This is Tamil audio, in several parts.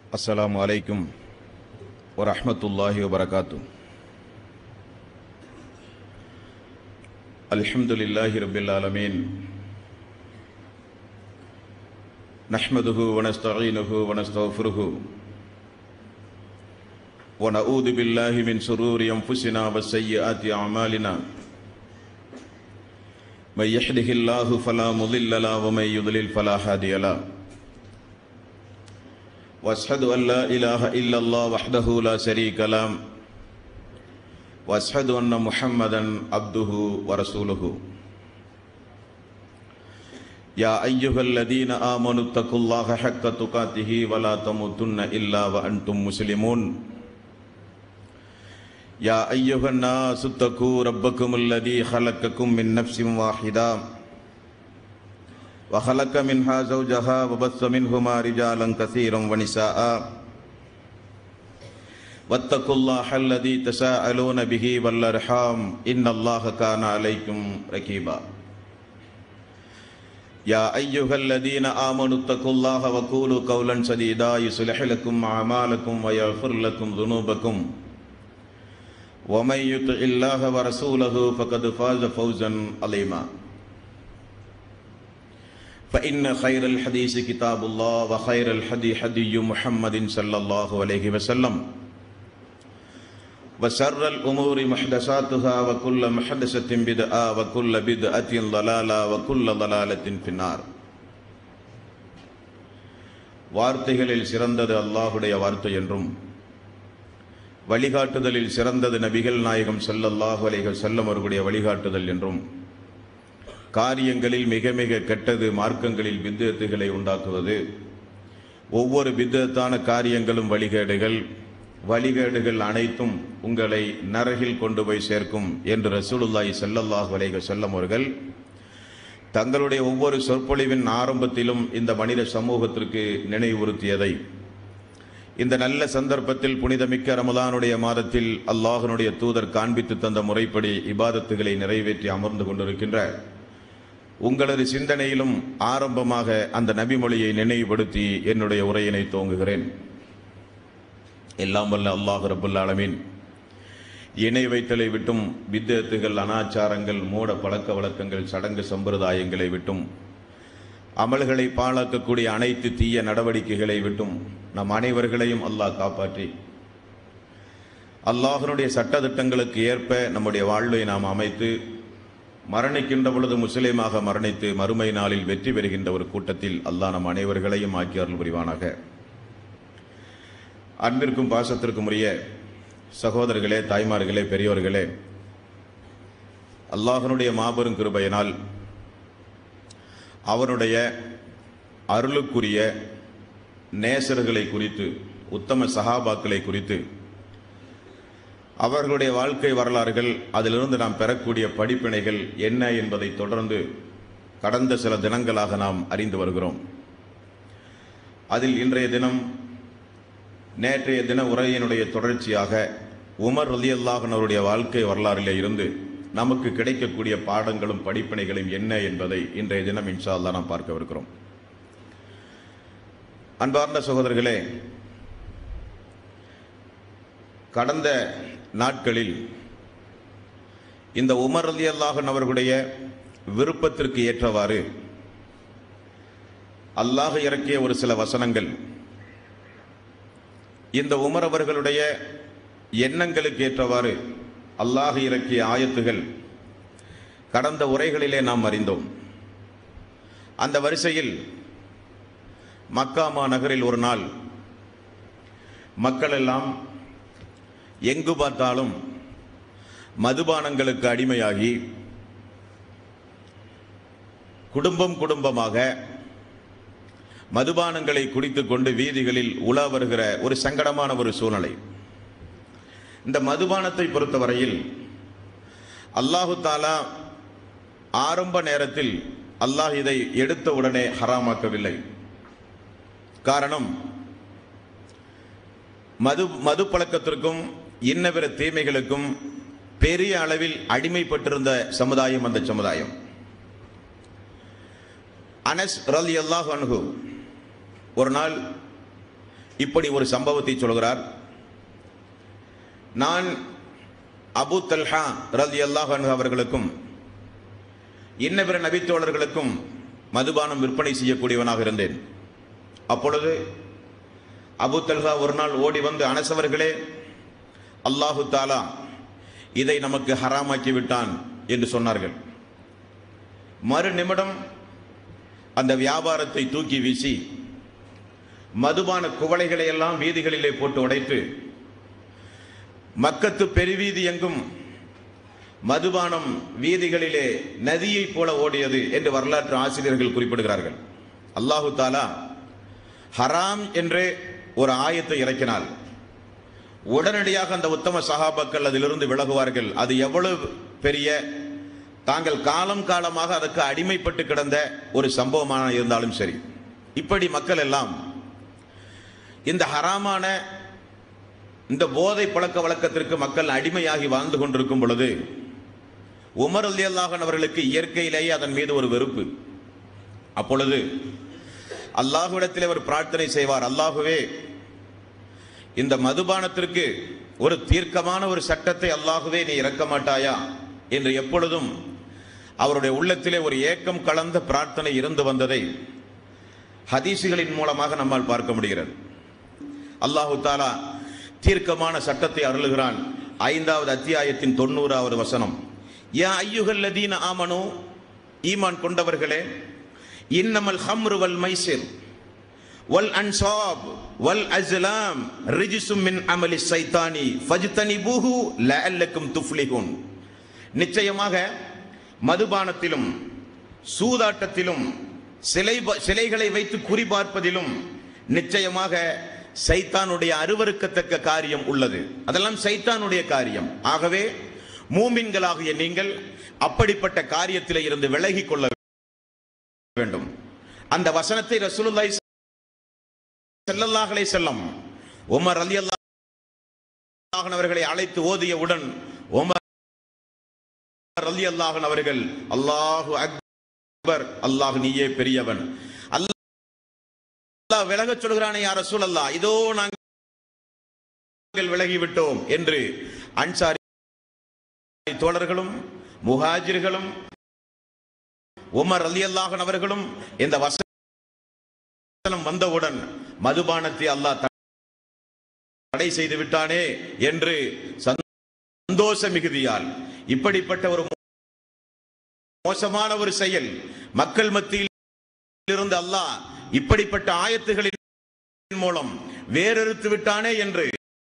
السلام عليكم ورحمة الله وبركاته الحمد لله رب العالمين نحمده ونستعينه ونستغفره ونعوذ بالله من شرور أنفسنا وسيئات أعمالنا من يحده الله فلا مضل له ومن يضلل فلا هادي له واشهد ان لا اله الا الله وحده لا شريك له واشهد ان محمدا عبده ورسوله يا ايها الذين امنوا اتقوا الله حق تقاته ولا تموتن الا وانتم مسلمون يا ايها الناس اتقوا ربكم الذي خلقكم من نفس واحده وخلق منها زوجها وبث منهما رجالا كثيرا ونساء واتقوا الله الذي تساءلون به والارحام ان الله كان عليكم رقيبا يا ايها الذين امنوا اتقوا الله وقولوا قولا سديدا يصلح لكم اعمالكم ويغفر لكم ذنوبكم ومن يطع الله ورسوله فقد فاز فوزا عظيما فإن خير الحديث كتاب الله وخير الحدي حدي محمد صلى الله عليه وسلم وشر الأمور محدثاتها وكل محدثة بدعة وكل بدعة ضلالة وكل ضلالة في النار வார்த்தைகளில் சிறந்தது அல்லாஹுடைய வார்த்தை என்றும் வழிகாட்டுதலில் சிறந்தது நபிகள் நாயகம் ஸல்லல்லாஹு அலைஹி வஸல்லம் அவர்களுடைய வழிகாட்டுதல் என்றும் காரியங்களில் மிக மிக கெட்டது மார்க்கங்களில் பித்தத்துகளை உண்டாக்குவது ஒவ்வொரு பித்தத்தான காரியங்களும் வழிகேடுகள் வழிகேடுகள் அனைத்தும் உங்களை நரகில் கொண்டு போய் சேர்க்கும் என்று ரசூலுல்லாஹி ஸல்லல்லாஹு அலைஹி வஸல்லம் அவர்கள் தங்களுடைய ஒவ்வொரு சொற்பொழிவின் ஆரம்பத்திலும் இந்த மனித சமூகத்திற்கு நினைவுறுத்தியதை இந்த நல்ல சந்தர்ப்பத்தில் புனிதமிக்க ரமலானுடைய மாதத்தில் அல்லாஹனுடைய தூதர் காண்பித்து தந்த முறைப்படி இபாதத்துகளை நிறைவேற்றி அமர்ந்து கொண்டிருக்கின்ற உங்களது சிந்தனையிலும் ஆரம்பமாக அந்த நபிமொழியை நினைவுபடுத்தி என்னுடைய உரையினை துவங்குகிறேன் எல்லாம் வல்ல அல்லாஹ் ரபுல் ஆலமீன் இணை வைத்தலை விட்டும் வித்தத்துகள் அனாச்சாரங்கள் மூட பழக்க வழக்கங்கள் சடங்கு சம்பிரதாயங்களை விட்டும் அமல்களை பாழாக்கக்கூடிய அனைத்து தீய நடவடிக்கைகளை விட்டும் நம் அனைவர்களையும் அல்லாஹ் காப்பாற்றி அல்லாஹனுடைய சட்டத்திட்டங்களுக்கு ஏற்ப நம்முடைய வாழ்வை நாம் அமைத்து மரணிக்கின்ற பொழுது முஸ்லீமாக மரணித்து மறுமை நாளில் வெற்றி பெறுகின்ற ஒரு கூட்டத்தில் அல்லாஹ் நம் அனைவர்களையும் ஆக்கி அருள் புரிவானாக அன்பிற்கும் பாசத்திற்கும் உரிய சகோதரர்களே தாய்மார்களே பெரியோர்களே அல்லாஹனுடைய மாபெரும் கிருபையினால் அவனுடைய அருளுக்குரிய நேசர்களை குறித்து உத்தம சகாபாக்களை குறித்து அவர்களுடைய வாழ்க்கை வரலாறுகள் அதிலிருந்து நாம் பெறக்கூடிய படிப்பினைகள் என்ன என்பதை தொடர்ந்து கடந்த சில தினங்களாக நாம் அறிந்து வருகிறோம் அதில் இன்றைய தினம் நேற்றைய தின உரையினுடைய தொடர்ச்சியாக உமர் ரலியல்லாஹன் அவருடைய வாழ்க்கை வரலாறிலே இருந்து நமக்கு கிடைக்கக்கூடிய பாடங்களும் படிப்பினைகளும் என்ன என்பதை இன்றைய தினம் இன்ஷா அல்லா நாம் பார்க்கவிருக்கிறோம் அன்பார்ந்த சகோதரர்களே கடந்த நாட்களில் இந்த உமர் அலி அல்லாஹன் அவர்களுடைய விருப்பத்திற்கு ஏற்றவாறு அல்லாஹ் இறக்கிய ஒரு சில வசனங்கள் இந்த உமர் அவர்களுடைய எண்ணங்களுக்கு ஏற்றவாறு அல்லாஹ் இறக்கிய ஆயத்துகள் கடந்த உரைகளிலே நாம் அறிந்தோம் அந்த வரிசையில் மக்காமா நகரில் ஒரு நாள் மக்கள் எல்லாம் எங்கு பார்த்தாலும் மதுபானங்களுக்கு அடிமையாகி குடும்பம் குடும்பமாக மதுபானங்களை குடித்துக் கொண்டு வீதிகளில் உலா வருகிற ஒரு சங்கடமான ஒரு சூழ்நிலை இந்த மதுபானத்தை பொறுத்தவரையில் அல்லாஹு தாலா ஆரம்ப நேரத்தில் அல்லாஹ் இதை எடுத்த உடனே ஹராமாக்கவில்லை காரணம் மது மது பழக்கத்திற்கும் இன்னபிற தீமைகளுக்கும் பெரிய அளவில் அடிமைப்பட்டிருந்த சமுதாயம் அந்த சமுதாயம் அனஸ் ரலி அல்லாஹ் அன்ஹு ஒரு நாள் இப்படி ஒரு சம்பவத்தை சொல்கிறார் நான் அபு தல்ஹா ரதி அல்லாஹ் அவர்களுக்கும் இன்ன பிற நபித்தோழர்களுக்கும் மதுபானம் விற்பனை செய்யக்கூடியவனாக இருந்தேன் அப்பொழுது அபு தல்ஹா ஒரு நாள் ஓடி வந்து அனசவர்களே அல்லாஹு தாலா இதை நமக்கு ஹராமாக்கி விட்டான் என்று சொன்னார்கள் மறு நிமிடம் அந்த வியாபாரத்தை தூக்கி வீசி மதுபான குவளைகளை எல்லாம் வீதிகளிலே போட்டு உடைத்து மக்கத்து பெருவீதி எங்கும் மதுபானம் வீதிகளிலே நதியைப் போல ஓடியது என்று வரலாற்று ஆசிரியர்கள் குறிப்பிடுகிறார்கள் அல்லாஹு தாலா ஹராம் என்று ஒரு ஆயத்தை இறக்கினால் உடனடியாக அந்த உத்தம சகாபாக்கள் அதிலிருந்து விலகுவார்கள் அது எவ்வளவு பெரிய தாங்கள் காலம் காலமாக அதற்கு அடிமைப்பட்டு கிடந்த ஒரு சம்பவமான இருந்தாலும் சரி இப்படி மக்கள் எல்லாம் இந்த ஹராமான இந்த போதை பழக்க வழக்கத்திற்கு மக்கள் அடிமையாகி வாழ்ந்து கொண்டிருக்கும் பொழுது உமர் அலி அல்லாஹன் அவர்களுக்கு இயற்கையிலேயே அதன் மீது ஒரு வெறுப்பு அப்பொழுது அல்லாஹுவிடத்தில் அவர் பிரார்த்தனை செய்வார் அல்லாஹுவே இந்த மதுபானத்திற்கு ஒரு தீர்க்கமான ஒரு சட்டத்தை அல்லாஹுவே நீ இறக்க மாட்டாயா என்று எப்பொழுதும் அவருடைய உள்ளத்திலே ஒரு ஏக்கம் கலந்த பிரார்த்தனை இருந்து வந்ததை ஹதீசுகளின் மூலமாக நம்மால் பார்க்க முடிகிறது அல்லாஹு தாலா தீர்க்கமான சட்டத்தை அருளுகிறான் ஐந்தாவது அத்தியாயத்தின் தொண்ணூறாவது வசனம் யா ஐயுகல்லதீன ஆமனு ஈமான் கொண்டவர்களே இன்னமல் ஹம்ரு வல் மைசிர் வல் அன்சாப் வல் அஸ்லாம் ரிஜிசும் மின் அமலி சைத்தானி ஃபஜ்தனிபூஹு லஅல்லக்கும் துஃப்லிஹூன் நிச்சயமாக மதுபானத்திலும் சூதாட்டத்திலும் சிலை சிலைகளை வைத்து குறிபார்ப்பதிலும் நிச்சயமாக சைத்தானுடைய அருவருக்கத்தக்க காரியம் உள்ளது அதெல்லாம் சைத்தானுடைய காரியம் ஆகவே மூமின்களாகிய நீங்கள் அப்படிப்பட்ட காரியத்திலே இருந்து விலகி கொள்ள வேண்டும் அந்த வசனத்தை ரசூலுல்லாஹி ஸல்லல்லாஹு அலைஹி வஸல்லம் உமர் ரலியல்லாஹு அவர்களை அழைத்து ஓதியவுடன் உமர் ரலியல்லாஹு அவர்கள் அல்லாஹு அக்பர் அல்லாஹ் நீயே பெரியவன் அல்லாஹ் விலகச் சொல்கிறானே யார் ரசூலல்லாஹ் இதோ நாங்கள் விலகி விட்டோம் என்று அன்சாரி தோழர்களும் முஹாஜிர்களும் உமர் ரலியல்லாஹு அவர்களும் இந்த வசனம் வந்தவுடன் மதுபானத்தை அல்லாஹ் தடை செய்து விட்டானே என்று சந்தோஷ மிகுதியால் இப்படிப்பட்ட ஒரு மோசமான ஒரு செயல் மக்கள் மத்தியில் இருந்து அல்லாஹ் இப்படிப்பட்ட ஆயத்துகளின் மூலம் வேறறுத்து விட்டானே என்று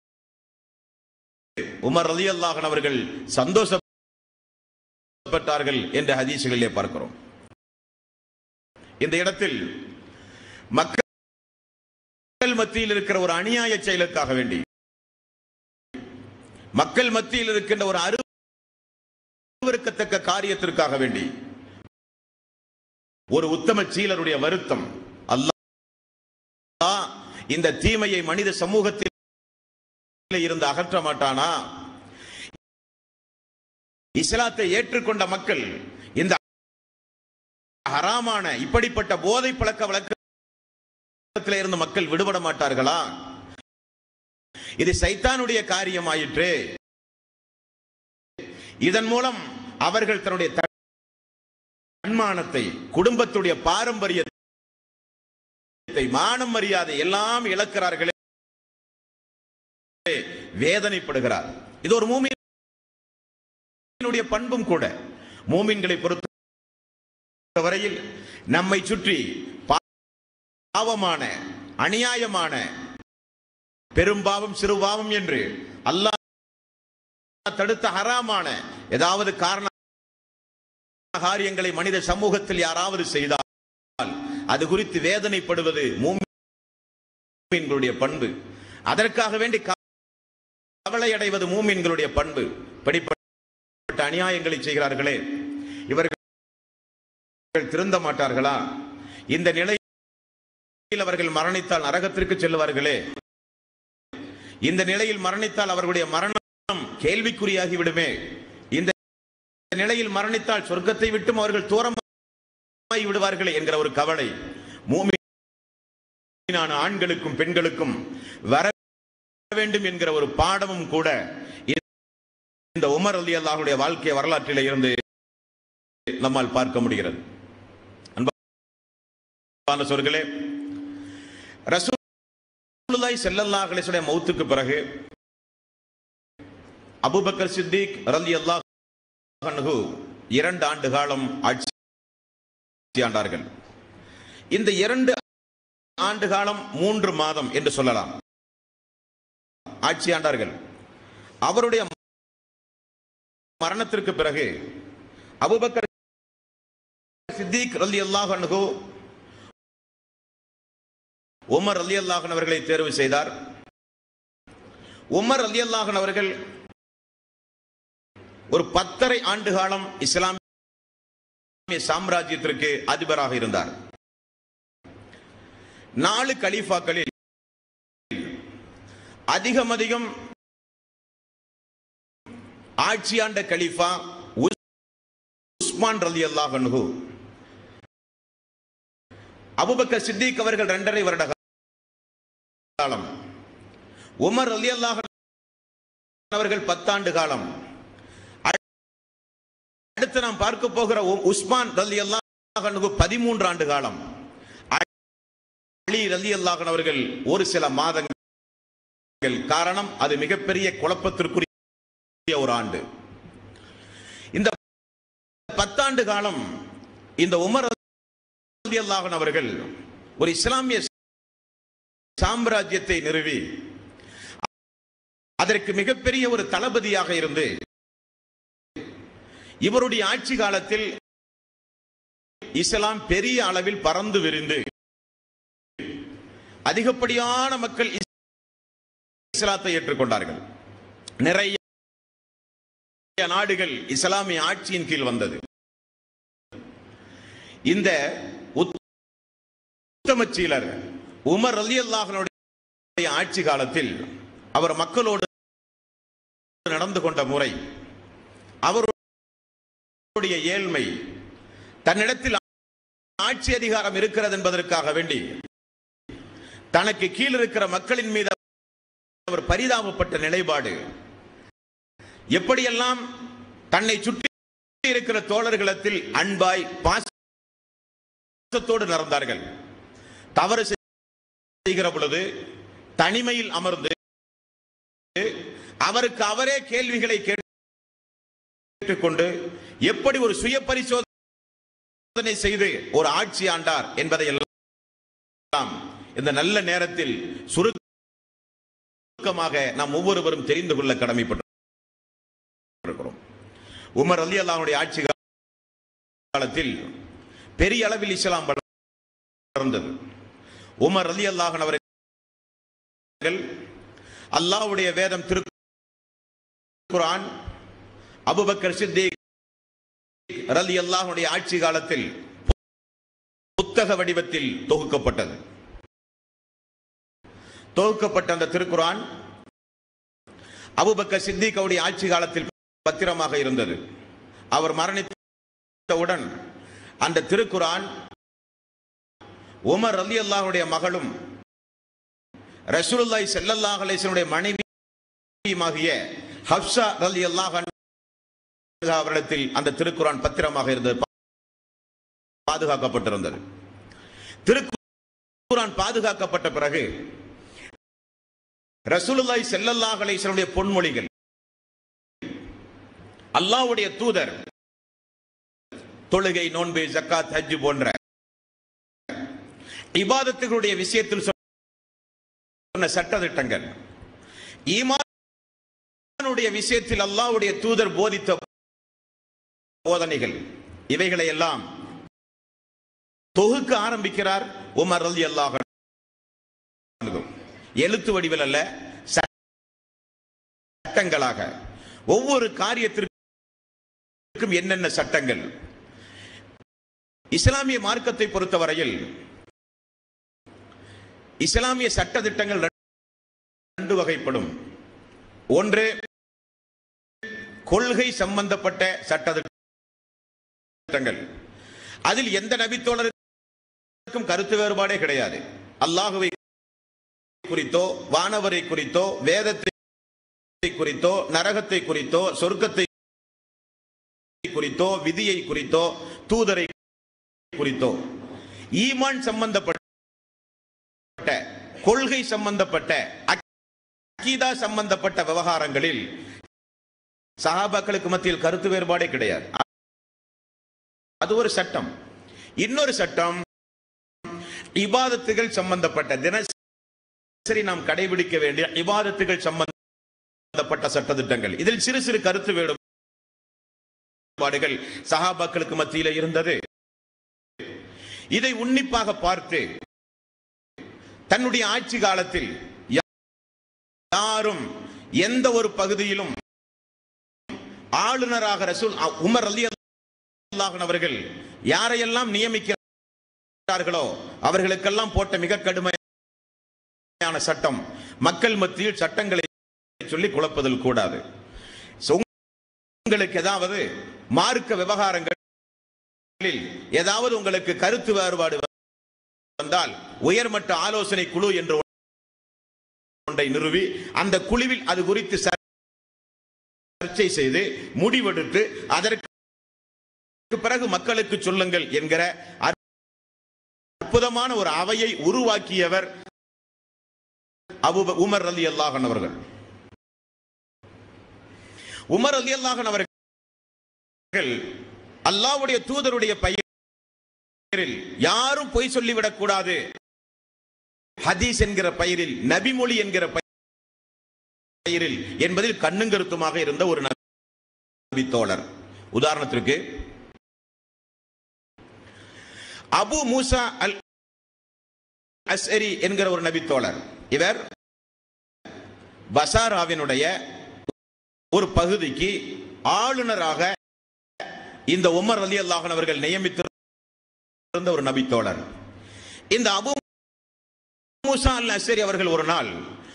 உமர் ரலி அல்லாஹன் அவர்கள் சந்தோஷப்பட்டார்கள் என்ற ஹதீசுகளிலே பார்க்கிறோம் இந்த இடத்தில் மக்கள் மத்தியில் இருக்கிற ஒரு அநியாய செயலுக்காக வேண்டி மக்கள் மத்தியில் இருக்கின்ற ஒரு அருவருக்கத்தக்க காரியத்திற்காக வேண்டி ஒரு உத்தம சீலருடைய வருத்தம் அல்லாஹ் இந்த தீமையை மனித சமூகத்தில் இருந்து அகற்ற மாட்டானா இஸ்லாத்தை ஏற்றுக்கொண்ட மக்கள் இந்த ஹராமான இப்படிப்பட்ட போதை பழக்க வழக்கத்தில் இருந்து மக்கள் விடுபட மாட்டார்களா இது சைத்தானுடைய காரியம் ஆயிற்று இதன் மூலம் அவர்கள் தன்னுடைய தன்மானத்தை குடும்பத்துடைய பாரம்பரியத்தை மானம் மரியாதை எல்லாம் இழக்கிறார்களே வேதனைப்படுகிறார் இது ஒரு மூமியினுடைய பண்பும் கூட மூமின்களை பொறுத்த வரையில் நம்மை சுற்றி பாவமான அநியாயமான பெரும்பாவம் சிறுபாவம் என்று அல்லாஹ் தடுத்த ஹராமான ஏதாவது காரண காரியங்களை மனித சமூகத்தில் யாராவது செய்தால் அது குறித்து வேதனைப்படுவது மூமின்களுடைய பண்பு அதற்காக வேண்டி கவலை அடைவது மூமின்களுடைய பண்பு படிப்பட்ட அநியாயங்களை செய்கிறார்களே இவர்கள் திருந்த மாட்டார்களா இந்த நிலையில் அவர்கள் மரணித்தால் நரகத்திற்கு செல்லுவார்களே இந்த நிலையில் மரணித்தால் அவர்களுடைய மரணம் கேள்விக்குறியாகி விடுமே இந்த நிலையில் மரணித்தால் சொர்க்கத்தை விட்டும் அவர்கள் தூரமாகி விடுவார்கள் என்கிற ஒரு கவலை மூமி நான் ஆண்களுக்கும் பெண்களுக்கும் வர வேண்டும் என்கிற ஒரு பாடமும் கூட இந்த உமர் அலி அல்லாஹுடைய வாழ்க்கை வரலாற்றிலே இருந்து நம்மால் பார்க்க முடிகிறது அன்பான சொற்களே ரசூலுல்லாஹி ஸல்லல்லாஹு அலைஹி வஸல்லம் மௌத்துக்கு பிறகு அபூபக்கர் சித்திக் ரலியல்லாஹு அன்ஹு இரண்டு ஆண்டு காலம் ஆட்சி ஆண்டார்கள் இந்த இரண்டு ஆண்டு காலம் மூன்று மாதம் என்று சொல்லலாம் ஆட்சி ஆண்டார்கள் அவருடைய மரணத்திற்கு பிறகு அபுபக்கர் சித்திக் ரலி அல்லாஹ் அன்ஹு உமர் அலி அல்லாஹன் அவர்களை தேர்வு செய்தார் உமர் அலி அல்லாஹன் அவர்கள் ஒரு பத்தரை ஆண்டு காலம் இஸ்லாமிய சாம்ராஜ்யத்திற்கு அதிபராக இருந்தார் நாலு கலீஃபாக்களில் அதிகம் அதிகம் ஆட்சியாண்ட கலீஃபா உஸ்மான் ரலி அல்லாஹ் அன்ஹு அபுபக்கர் சித்திக் அவர்கள் இரண்டரை வருட காலம் உமர் அலி அல்லாஹ் அவர்கள் பத்தாண்டு காலம் அடுத்து நாம் பார்க்க போகிற உ- உஸ்மான் ரலி அல்லாஹ் பதிமூன்று ஆண்டு காலம் அலி ரலி அல்லாஹன் அவர்கள் ஒரு சில மாதங்கள் காரணம் அது மிகப்பெரிய குழப்பத்திற்குரிய ஒரு ஆண்டு இந்த பத்தாண்டு காலம் இந்த உமர் ரலியல்லாஹு அவர்கள் ஒரு இஸ்லாமிய சாம்ராஜ்யத்தை நிறுவி அதற்கு மிகப்பெரிய ஒரு தளபதியாக இருந்து இவருடைய ஆட்சி காலத்தில் இஸ்லாம் பெரிய அளவில் பறந்து விரிந்து அதிகப்படியான மக்கள் இஸ்லாத்தை ஏற்றுக்கொண்டார்கள் நிறைய நாடுகள் இஸ்லாமிய ஆட்சியின் கீழ் வந்தது இந்த உத்தம சீலர் உமர் அலி அல்லாஹனுடைய ஆட்சி காலத்தில் அவர் மக்களோடு நடந்து கொண்ட முறை அவருடைய ஏழ்மை தன்னிடத்தில் ஆட்சி அதிகாரம் இருக்கிறது என்பதற்காக வேண்டி தனக்கு கீழ் இருக்கிற மக்களின் மீது அவர் பரிதாபப்பட்ட நிலைப்பாடு எப்படியெல்லாம் தன்னை சுற்றி இருக்கிற தோழர்களிடத்தில் அன்பாய் பாசத்தோடு நடந்தார்கள் தவறு செய்கிற பொழுது தனிமையில் அமர்ந்து அவருக்கு அவரே கேள்விகளை கேட்டுக்கொண்டு எப்படி ஒரு சுய பரிசோதனை செய்து ஒரு ஆட்சி ஆண்டார் என்பதை எல்லாம் இந்த நல்ல நேரத்தில் சுருக்கமாக நாம் ஒவ்வொருவரும் தெரிந்து கொள்ள கடமைப்பட்டிருக்கிறோம் உமர் அலி அல்லாஹ்வுடைய ஆட்சி காலத்தில் பெரிய அளவில் இஸ்லாம் வளர்ந்தது உமர் அலி அல்லாஹன் அவர்கள் அல்லாஹ்வுடைய வேதம் திருக்குர்ஆன் அபுபக்கர் சித்திக் ரலி அல்லாஹ்வுடைய ஆட்சி காலத்தில் புத்தக வடிவத்தில் தொகுக்கப்பட்டது தொகுக்கப்பட்ட அந்த திருக்குர்ஆன் அபுபக்கர் சித்திக் அவருடைய ஆட்சி காலத்தில் பத்திரமாக இருந்தது அவர் மரணித்தவுடன் அந்த திருக்குர்ஆன் உமர் ரலி அல்லாஹுடைய மகளும் ரசூலுல்லாஹி ஸல்லல்லாஹு அலைஹி வஸல்லம் மனைவியுமாகிய ஹப்ஸா ரலி அல்லாஹ் அவரிடத்தில் அந்த திருக்குர்ஆன் பத்திரமாக இருந்தது பாதுகாக்கப்பட்டிருந்தது திருக்குர்ஆன் பாதுகாக்கப்பட்ட பிறகு ரசூலுல்லாஹி ஸல்லல்லாஹு அலைஹி வஸல்லம் பொன்மொழிகள் அல்லாஹ்வுடைய தூதர் தொழுகை நோன்பு ஜக்காத் ஹஜ் போன்ற இபாதத்துகளுடைய விஷயத்தில் சொன்ன சட்டதிட்டங்கள் ஈமானுடைய விஷயத்தில் அல்லாஹ்வுடைய தூதர் போதித்த போதனைகள் இவைகளை எல்லாம் தொகுக்க ஆரம்பிக்கிறார் உமர் ரலி அல்லாஹ் எழுத்து வடிவில் அல்ல சட்டங்களாக ஒவ்வொரு காரியத்திற்கும் என்னென்ன சட்டங்கள் இஸ்லாமிய மார்க்கத்தை பொறுத்தவரையில் இஸ்லாமிய சட்ட திட்டங்கள் ரெண்டு வகைப்படும் ஒன்று கொள்கை சம்பந்தப்பட்ட சட்ட திட்டங்கள் அதில் எந்த நபித்தோழருக்கும் கருத்து வேறுபாடே கிடையாது அல்லாஹுவை குறித்தோ வானவரை குறித்தோ வேதத்தை குறித்தோ நரகத்தை குறித்தோ சொர்க்கத்தை குறித்தோ விதியை குறித்தோ தூதரை குறித்தோ ஈமான் சம்பந்தப்பட்ட கொள்கை சம்பந்தப்பட்ட அக்கீதா சம்பந்தப்பட்ட விவகாரங்களில் சஹாபாக்களுக்கு மத்தியில் கருத்து வேறுபாடே கிடையாது அது ஒரு சட்டம் இன்னொரு சட்டம் இபாதத்துகள் சம்பந்தப்பட்ட தினசரி நாம் கடைபிடிக்க வேண்டிய இபாதத்துகள் சம்பந்தப்பட்ட சட்டத்திட்டங்கள் இதில் சிறு சிறு கருத்து வேறுபாடுகள் சஹாபாக்களுக்கு மத்தியில் இருந்தது இதை உன்னிப்பாக பார்த்து தன்னுடைய ஆட்சி காலத்தில் யாரும் எந்த ஒரு பகுதியிலும் ஆளுநராக ரசூல் உமர் அலி அல்லாஹன் அவர்கள் யாரையெல்லாம் நியமிக்கிறார்களோ அவர்களுக்கெல்லாம் போட்ட மிக கடுமையான சட்டம் மக்கள் மத்தியில் சட்டங்களை சொல்லி குழப்பதில் கூடாது உங்களுக்கு ஏதாவது மார்க்க விவகாரங்களில் ஏதாவது உங்களுக்கு கருத்து வேறுபாடு வந்தால் உயர்மட்ட ஆலோசனை குழு என்று ஒன்றை நிறுவி அந்த குழுவில் அது குறித்து சர்ச்சை செய்து முடிவெடுத்து அதற்கு பிறகு மக்களுக்கு சொல்லுங்கள் என்கிற அற்புதமான ஒரு அவையை உருவாக்கியவர் அபு உமர் அலி அல்லாஹன் அவர்கள் உமர் அலி அல்லாஹன் அவர்கள் அல்லாவுடைய தூதருடைய பெயரில் யாரும் பொய் சொல்லிவிடக் கூடாது ஹதீஸ் என்கிற பெயரில் நபிமொழி என்கிற பெயரில் என்பதில் கண்ணும் கருத்துமாக இருந்த ஒரு நபி தோழர் உதாரணத்திற்கு அபு மூசா அல் அஸ்அரி என்கிற ஒரு நபி தோழர் இவர் பசாராவினுடைய ஒரு பகுதிக்கு ஆளுநராக இந்த உமர் அலி அல்லாஹன் அவர்கள் நியமித்திருந்த ஒரு நபி தோழர் இந்த அபு மூசா அல் அஸ்ஸரி அவர்கள் ஒரு நாள்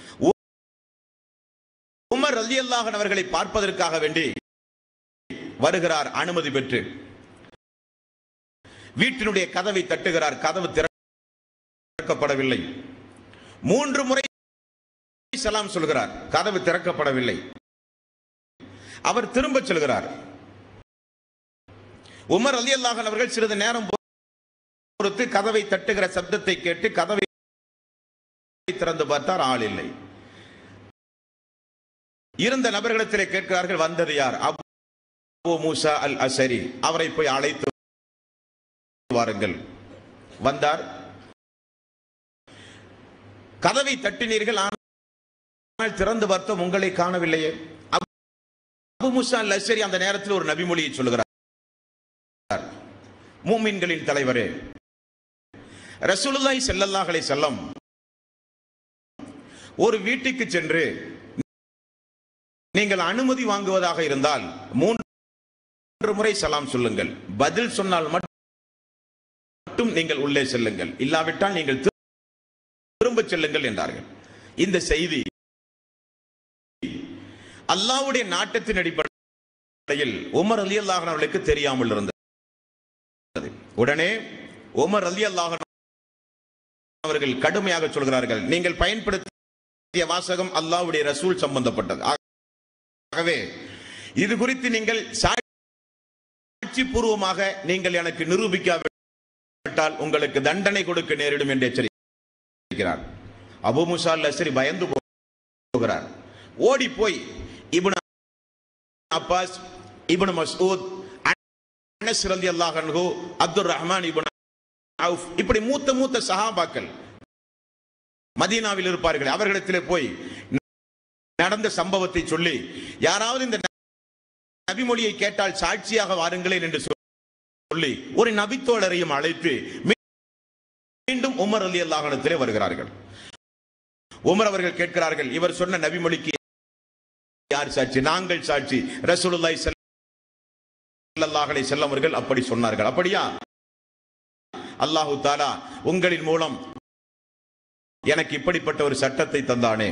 உமர் அலி அல்லாஹன் அவர்களை பார்ப்பதற்காக வேண்டி வருகிறார் அனுமதி பெற்று வீட்டினுடைய கதவை தட்டுகிறார் கதவு திறக்கப்படவில்லை மூன்று முறை சலாம் சொல்கிறார் கதவு திறக்கப்படவில்லை அவர் திரும்ப சொல்கிறார் உமர் அலி அல்லாஹன் அவர்கள் சிறிது நேரம் பொறுத்து கதவை தட்டுகிற சப்தத்தை கேட்டு கதவை திறந்து பார்த்தார் ஆள் இல்லை இருந்த நபர்களிடத்திலே கேட்கிறார்கள் வந்தது யார் அபு மூசா அல் அசரி அவரை போய் அழைத்து வாருங்கள் வந்தார் கதவை தட்டினீர்கள் ஆனால் திறந்து பார்த்தோம் உங்களை காணவில்லையே அபு மூசா அல் அசரி அந்த நேரத்தில் ஒரு நபிமொழியை சொல்லுகிறார் மூமின்களின் தலைவரே ரசூலுல்லாஹி ஸல்லல்லாஹு அலைஹி வஸல்லம் ஒரு வீட்டுக்கு சென்று நீங்கள் அனுமதி வாங்குவதாக இருந்தால் மூன்று முறை சலாம் சொல்லுங்கள் பதில் சொன்னால் மட்டும் நீங்கள் உள்ளே செல்லுங்கள் இல்லாவிட்டால் நீங்கள் திரும்ப செல்லுங்கள் என்றார்கள் இந்த செய்தி அல்லாவுடைய நாட்டத்தின் அடிப்படையில் உமர் அலி அல்லாஹன் அவர்களுக்கு தெரியாமல் இருந்தது உடனே உமர் அலி அல்லாஹன் அவர்கள் கடுமையாக சொல்கிறார்கள் நீங்கள் பயன்படுத்திய வாசகம் அல்லாவுடைய ரசூல் சம்பந்தப்பட்டது ஆகவே இது குறித்து நீங்கள் சாட்சி பூர்வமாக நீங்கள் எனக்கு நிரூபிக்காவிட்டால் உங்களுக்கு தண்டனை கொடுக்க நேரிடும் என்று எச்சரிக்கிறார் அபு முசா லஸ்ரி பயந்து போகிறார் ஓடி போய் Ibn Abbas Ibn Masud Anas ரலியல்லாஹு அன்ஹு அப்துர் ரஹ்மான் இப்னு அவுஃப் இப்படி மூத்த மூத்த சஹாபாக்கள் மதீனாவில் இருப்பார்கள் அவர்களிடத்திலே போய் நடந்த சம்பவத்தை சொல்லி யாராவது இந்த நபிமொழியை கேட்டால் சாட்சியாக வாருங்களேன் என்று சொல்லி ஒரு நபித்தோழரையும் அழைத்து மீண்டும் உமர் அலி அல்லாஹனத்திலே வருகிறார்கள் உமர் அவர்கள் கேட்கிறார்கள் இவர் சொன்ன நபிமொழிக்கு யார் சாட்சி நாங்கள் சாட்சி ரசூலுல்லாஹி ஸல்லல்லாஹு அலைஹி வஸல்லம் அவர்கள் அப்படி சொன்னார்கள் அப்படியா அல்லாஹு தாலா உங்களின் மூலம் எனக்கு இப்படிப்பட்ட ஒரு சட்டத்தை தந்தானே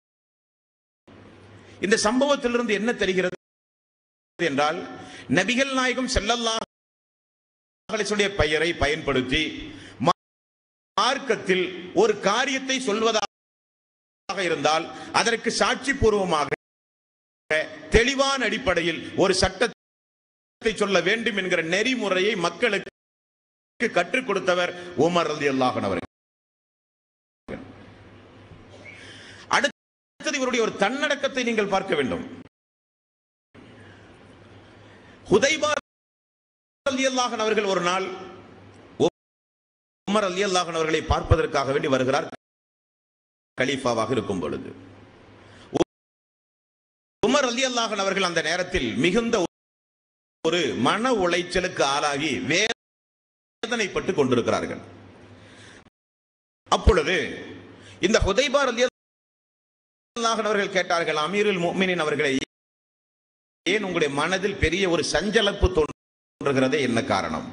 இந்த சம்பவத்திலிருந்து என்ன தெரிகிறது என்றால் நபிகள் நாயகம் செல்லல்லாஹுடைய பெயரை பயன்படுத்தி மார்க்கத்தில் ஒரு காரியத்தை சொல்வதாக இருந்தால் அதற்கு சாட்சி பூர்வமாக தெளிவான அடிப்படையில் ஒரு சட்டத்தை சொல்ல வேண்டும் என்கிற நெறிமுறையை மக்களுக்கு கற்றுக் கொடுத்தவர் உமர் ரதி அல்லாஹன் அவர்கள் அடுத்தது இவருடைய ஒரு தன்னடக்கத்தை நீங்கள் பார்க்க வேண்டும் ஹுதைபா அலி அல்லாஹன் அவர்கள் ஒரு நாள் உமர் அலி அல்லாஹன் அவர்களை பார்ப்பதற்காக வேண்டி வருகிறார் கலீஃபாவாக இருக்கும் பொழுது உமர் அலி அல்லாஹன் அவர்கள் அந்த நேரத்தில் மிகுந்த ஒரு மன உளைச்சலுக்கு ஆளாகி வேதனைப்பட்டு கொண்டிருக்கிறார்கள் அப்பொழுது இந்த ஹுதைபா அலி அல்லாஹன் அவர்கள் கேட்டார்கள் அமீருல் முஃமினின் அவர்களை ஏன் உங்களுடைய மனதில் பெரிய ஒரு சஞ்சலப்பு தோன்றுகிறதே என்ன காரணம்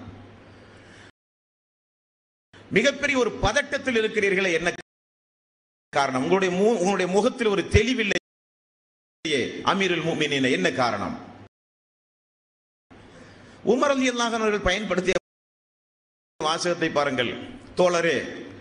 மிகப்பெரிய ஒரு பதட்டத்தில் இருக்கிறீர்களே என்ன காரணம் உங்களுடைய மு- உங்களுடைய முகத்தில் ஒரு தெளிவில்லையே அமீருல் முஃமினீன என்ன காரணம் உமர் அலி அல்லாஹன் அவர்கள் பயன்படுத்திய வாசகத்தை பாருங்கள் தோழரே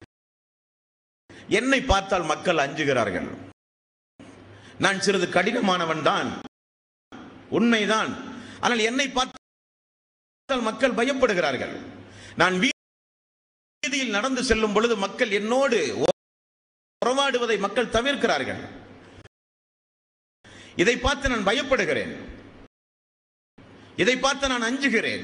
என்னை பார்த்தால் மக்கள் அஞ்சுகிறார்கள் நான் சிறிது கடினமானவன் தான் உண்மைதான் ஆனால் என்னை பார்த்தால் மக்கள் பயப்படுகிறார்கள் நான் வீதியில் நடந்து செல்லும் பொழுது மக்கள் என்னோடு உறவாடுவதை மக்கள் தவிர்க்கிறார்கள் இதை பார்த்து நான் பயப்படுகிறேன் இதை பார்த்து நான் அஞ்சுகிறேன்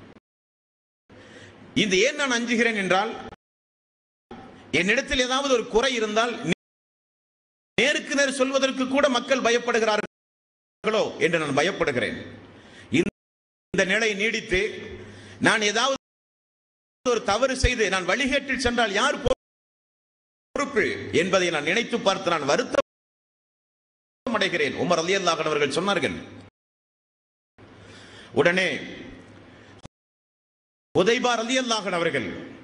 இது ஏன் நான் அஞ்சுகிறேன் என்றால் என்னிடத்தில் ஏதாவது ஒரு குறை இருந்தால் நேருக்கு நேர் சொல்வதற்கு கூட மக்கள் பயப்படுகிறார்களோ என்று நான் பயப்படுகிறேன் இந்த- இந்த நிலை நீடித்து நான் ஏதாவது ஒரு தவறு செய்து நான் வழிகேட்டில் சென்றால் யார் பொறுப்பு என்பதை நான் நினைத்து பார்த்து நான் வருத்தம் அடைகிறேன் உமர் அலி அவர்கள் சொன்னார்கள் உடனே உதைபார் அலி அவர்கள்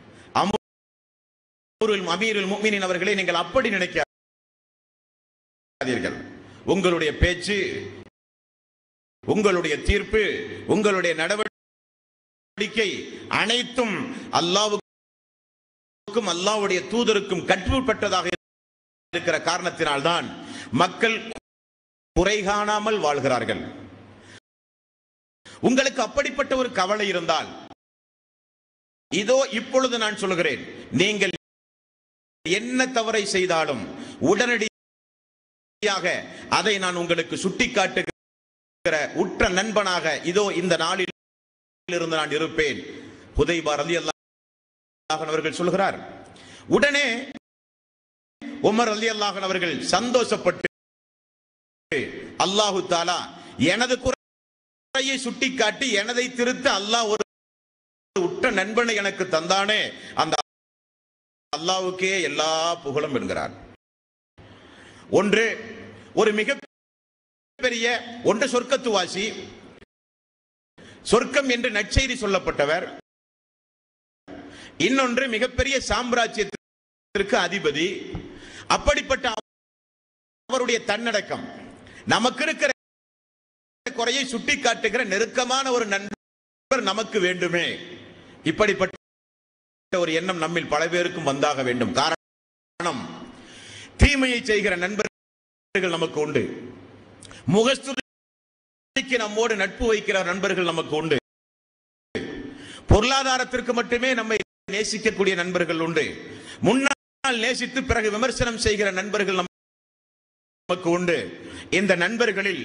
அமீருல் அமீருல் முஃமினீன் அவர்களை நீங்கள் அப்படி நினைக்காதீர்கள் உங்களுடைய பேச்சு உங்களுடைய தீர்ப்பு உங்களுடைய நடவடிக்கை அனைத்தும் அல்லாவுக்கும் அல்லாவுடைய தூதருக்கும் கட்டுப்பட்டதாக இருக்கிற காரணத்தினால்தான் மக்கள் குறை காணாமல் வாழ்கிறார்கள் உங்களுக்கு அப்படிப்பட்ட ஒரு கவலை இருந்தால் இதோ இப்பொழுது நான் சொல்கிறேன் நீங்கள் என்ன தவறை செய்தாலும் உடனடியாக அதை நான் உங்களுக்கு சுட்டிக்காட்டுகிற உற்ற நண்பனாக இதோ இந்த நாளில் இருந்து நான் இருப்பேன் ஹுதைபா ரலி அல்லாஹன் அவர்கள் சொல்கிறார் உடனே உமர் அலி அல்லாஹன் அவர்கள் சந்தோஷப்பட்டு அல்லாஹு தாலா எனது குறையை சுட்டிக்காட்டி எனதை திருத்த அல்லாஹ் ஒரு உற்ற நண்பனை எனக்கு தந்தானே அந்த அல்லாவுக்கே எல்லா புகழும் என்கிறார் ஒன்று ஒரு மிக பெரிய ஒன்று சொர்க்கத்துவாசி சொர்க்கம் என்று நற்செய்தி சொல்லப்பட்டவர் இன்னொன்று மிகப்பெரிய சாம்ராஜ்யத்திற்கு அதிபதி அப்படிப்பட்ட அவருடைய தன்னடக்கம் நமக்கு இருக்கிற குறையை சுட்டி காட்டுகிற நெருக்கமான ஒரு நண்பர் நமக்கு வேண்டுமே இப்படிப்பட்ட ஒரு எண்ணம் நம்மில் பல பேருக்கும் வந்தாக வேண்டும் காரணம் தீமையை செய்கிற நண்பர்கள் நமக்கு உண்டு முகஸ்துதிக்கு நம்மோடு நட்பு வைக்கிற நண்பர்கள் நமக்கு உண்டு பொருளாதாரத்திற்கு மட்டுமே நம்மை நேசிக்கக்கூடிய நண்பர்கள் உண்டு முன்னால் நேசித்து பிறகு விமர்சனம் செய்கிற நண்பர்கள் நமக்கு உண்டு இந்த நண்பர்களில்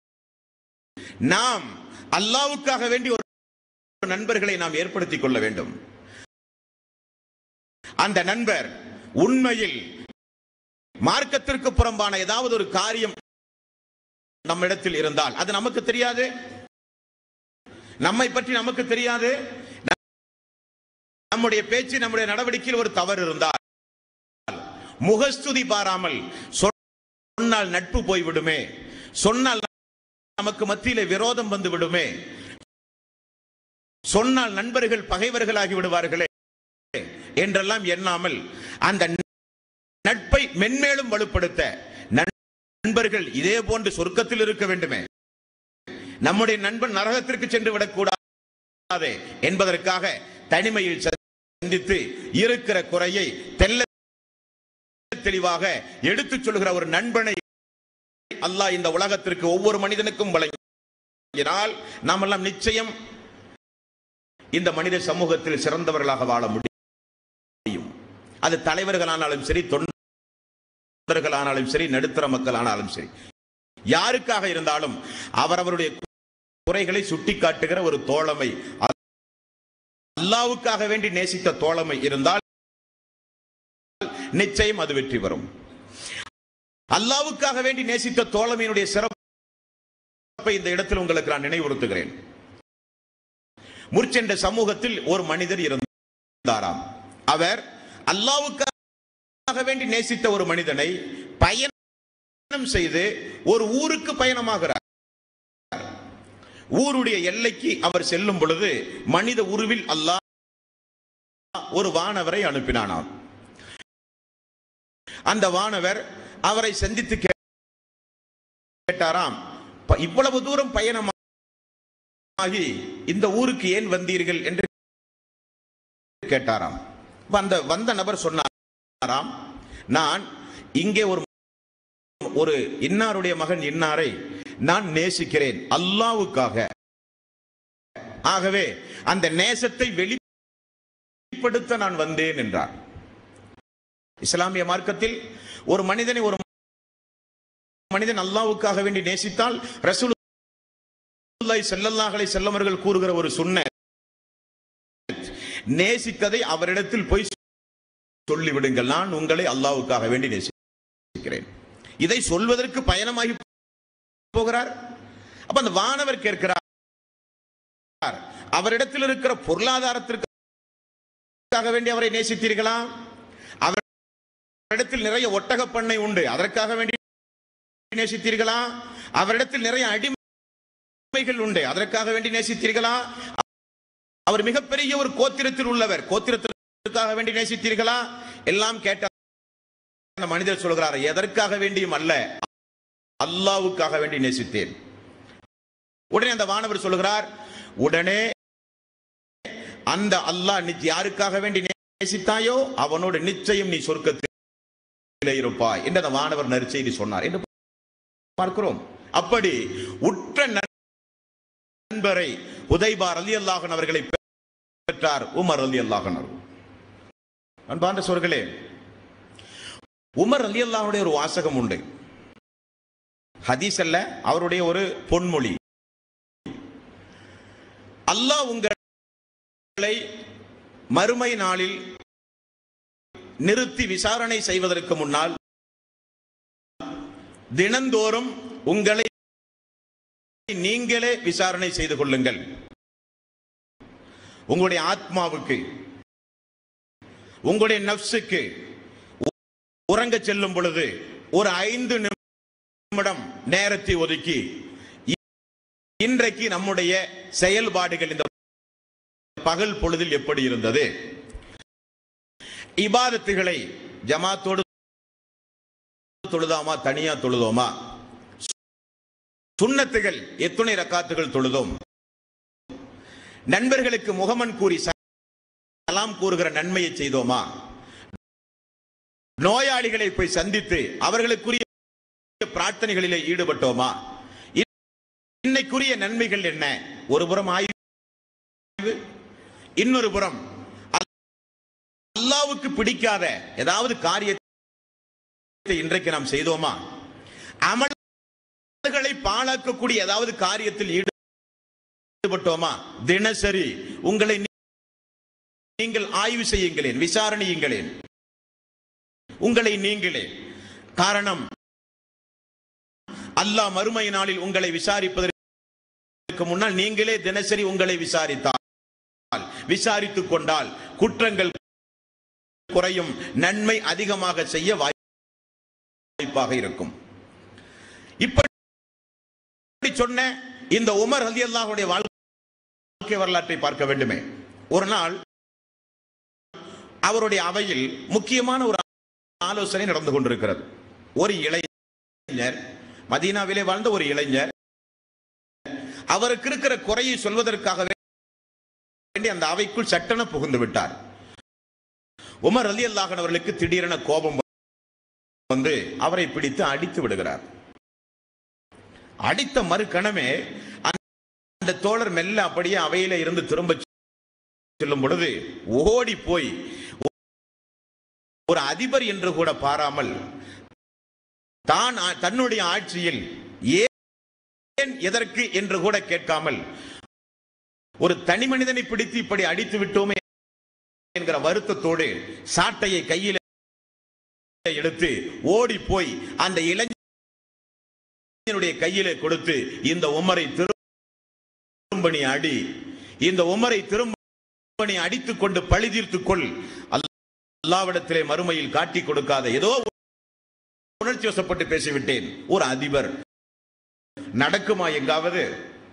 நாம் அல்லாவுக்காக வேண்டி ஒரு நண்பர்களை நாம் ஏற்படுத்திக் கொள்ள வேண்டும் அந்த நண்பர் உண்மையில் மார்க்கத்திற்கு புறம்பான ஏதாவது ஒரு காரியம் நம்மிடத்தில் இருந்தால் அது நமக்கு தெரியாது நம்மை பற்றி நமக்கு தெரியாது நம்முடைய பேச்சு நம்முடைய நடவடிக்கையில் ஒரு தவறு இருந்தால் முகஸ்துதி பாராமல் சொன்னால் நட்பு போய்விடுமே சொன்னால் நமக்கு மத்தியிலே விரோதம் வந்து விடுமே சொன்னால் நண்பர்கள் பகைவர்களாகி விடுவார்களே என்றெல்லாம் எண்ணாமல் அந்த நட்பை மென்மேலும் வலுப்படுத்த நண்பர்கள் இதே போன்று சொர்க்கத்தில் இருக்க வேண்டுமே நம்முடைய நண்பன் நரகத்திற்கு சென்று விடக்கூடாது என்பதற்காக தனிமையில் சந்தித்து இருக்கிற குறையை தெல்ல தெளிவாக எடுத்துச் சொல்கிற ஒரு நண்பனை அல்லாஹ் இந்த உலகத்திற்கு ஒவ்வொரு மனிதனுக்கும் வழங்கினால் நாம் எல்லாம் நிச்சயம் இந்த மனித சமூகத்தில் சிறந்தவர்களாக வாழ முடியும் அது தலைவர்களானாலும் சரி தொண்டர்களானாலும் சரி நடுத்தர மக்கள் ஆனாலும் சரி யாருக்காக இருந்தாலும் அவரவருடைய குறைகளை சுட்டிக்காட்டுகிற ஒரு தோழமை அல்லாவுக்காக வேண்டி நேசித்த தோழமை இருந்தால் நிச்சயம் அது வெற்றி பெறும் அல்லாவுக்காக வேண்டி நேசித்த தோழமையினுடைய சிறப்பை இந்த இடத்தில் உங்களுக்கு நான் நினைவுறுத்துகிறேன் முற்சென்ற சமூகத்தில் ஒரு மனிதர் இருந்தாராம் அவர் அல்லாவுக்காக வேண்டி நேசித்த ஒரு மனிதனை பயணம் செய்து ஒரு ஊருக்கு பயணமாகிறார் ஊருடைய எல்லைக்கு அவர் செல்லும் பொழுது மனித உருவில் அல்லாஹ் ஒரு வானவரை அனுப்பினானாம் அந்த வானவர் அவரை சந்தித்து கேட்டாராம் "ப- இவ்வளவு தூரம் பயணமாகி இந்த ஊருக்கு ஏன் வந்தீர்கள் என்று கேட்டாராம் அப்ப அந்த வந்த நபர் சொன்னாராம் நான் இங்கே ஒரு ஒரு இன்னாருடைய மகன் இன்னாரை நான் நேசிக்கிறேன் அல்லாவுக்காக ஆகவே அந்த நேசத்தை வெளிப்படுத்த நான் வந்தேன் என்றார் இஸ்லாமிய மார்க்கத்தில் ஒரு மனிதனை ஒரு மனிதன் அல்லாவுக்காக வேண்டி நேசித்தால் ரசூலுல்லாஹி ஸல்லல்லாஹு அலைஹி வஸல்லம் அவர்கள் கூறுகிற ஒரு சுன்ன நேசித்ததை அவரிடத்தில் போய் சொல்லிவிடுங்கள் நான் உங்களை அல்லாவுக்காக வேண்டி நேசிக்கிறேன் இதை சொல்வதற்கு பயணமாகி போகிறார் அப்ப அந்த வானவர் கேட்கிறார் அவரிடத்தில் இருக்கிற பொருளாதாரத்திற்காக வேண்டி அவரை நேசித்தீர்களா அவரிடத்தில் நிறைய ஒட்டக பண்ணை உண்டு அதற்காக வேண்டி நேசித்தீர்களா அவரிடத்தில் நிறைய அடிமைகள் உண்டு அதற்காக வேண்டி நேசித்தீர்களா அவர் மிகப்பெரிய ஒரு கோத்திரத்தில் உள்ளவர் கோத்திரத்திற்காக வேண்டி நேசித்தீர்களா எல்லாம் கேட்ட அந்த மனிதர் சொல்கிறார் எதற்காக வேண்டியும் அல்ல அல்லாவுக்காக வேண்டி நேசித்தேன் உடனே அந்த வானவர் சொல்கிறார் உடனே அந்த அல்லாஹ் நிச்ச- யாருக்காக வேண்டி நேசித்தாயோ அவனோடு நிச்சயம் நீ சொர்க்கத்தில் இருப்பாய் என்று அந்த வானவர் நற்செய்தி சொன்னார் என்று பார்க்கிறோம் அப்படி உற்ற நண்பரை உதைபா அலி அல்லாஹன் அவர்களை பெற்றார் உமர் அலி அல்லாஹன் அவர்கள் அன்பார்ந்த சொர்களே உமர் அலி அல்லாஹுடைய ஒரு வாசகம் உண்டு ஹதீஸ் அல்ல அவருடைய ஒரு பொன்மொழி அல்லாஹ் உங்களை மறுமை நாளில் நிறுத்தி விசாரணை செய்வதற்கு முன்னால் தினந்தோறும் உங்களை நீங்களே விசாரணை செய்து கொள்ளுங்கள் உங்களுடைய ஆத்மாவுக்கு உங்களுடைய நப்சுக்கு உறங்க செல்லும் பொழுது ஒரு ஐந்து நிமிடம் நேரத்தை ஒதுக்கி இன்றைக்கு நம்முடைய செயல்பாடுகள் இந்த பகல் பொழுதில் எப்படி இருந்தது இபாதத்துகளை ஜமாத்தோடு தொழுதாமா தனியா தொழுதோமா சுண்ணத்துகள் எத்துணை ரக்காத்துகள் தொழுதோம் நண்பர்களுக்கு முகமன் கூறி சலாம் கூறுகிற நன்மையை செய்தோமா நோயாளிகளை போய் சந்தித்து அவர்களுக்குரிய பிரார்த்தனைகளிலே ஈடுபட்டோமா இன்னைக்குரிய நன்மைகள் என்ன ஒரு புறம் ஆய்வு இன்னொரு புறம் அல்லாவுக்கு பிடிக்காத ஏதாவது காரியத்தை இன்றைக்கு நாம் செய்தோமா அமல்களை பாழாக்கக்கூடிய ஏதாவது காரியத்தில் ஈடுபட்டோமா தினசரி உங்களை நீங்கள் ஆய்வு செய்யுங்களேன் விசாரணையுங்களேன் உங்களை நீங்களே காரணம் அல்லாஹ் மறுமை நாளில் உங்களை விசாரிப்பதற்கு முன்னால் நீங்களே தினசரி உங்களை விசாரித்தால் விசாரித்துக் கொண்டால் குற்றங்கள் குறையும் நன்மை அதிகமாக செய்ய வாய்ப்பாக இருக்கும் இப்படி சொன்ன இந்த உமர் அலி அல்லாஹுடைய வாழ்க்கை வரலாற்றை பார்க்க வேண்டுமே ஒரு நாள் அவருடைய அவையில் முக்கியமான ஒரு ஆலோசனை நடந்து கொண்டிருக்கிறது ஒரு இளைஞர் மதீனாவிலே வாழ்ந்த ஒரு இளைஞர் அவருக்கு இருக்கிற குறையை சொல்வதற்காக வேண்டி அந்த அவைக்குள் சட்டென புகுந்து விட்டார் உமர் அலி அல்லாஹன் அவர்களுக்கு திடீரென கோபம் வந்து அவரை பிடித்து அடித்து விடுகிறார் அடித்த மறுகணமே அந்த தோழர் மெல்ல அப்படியே அவையில இருந்து திரும்ப செல்லும் பொழுது ஓடி போய் ஒரு அதிபர் என்று கூட பாராமல் தான் ஆ- தன்னுடைய ஆட்சியில் ஏன் எதற்கு என்று கூட கேட்காமல் ஒரு தனி மனிதனை பிடித்து இப்படி அடித்து விட்டோமே என்கிற வருத்தத்தோடு சாட்டையை கையில் எடுத்து ஓடி போய் அந்த இளைஞனுடைய கையிலே கொடுத்து இந்த உமரை திரும்பணி அடி இந்த உமரை திரும்பணி அடித்துக் கொண்டு பழி தீர்த்துக் கொள் அல்லாவிடத்திலே மறுமையில் காட்டி கொடுக்காத ஏதோ உணர்ச்சி வசப்பட்டு பேசிவிட்டேன் ஒரு அதிபர் நடக்குமா எங்காவது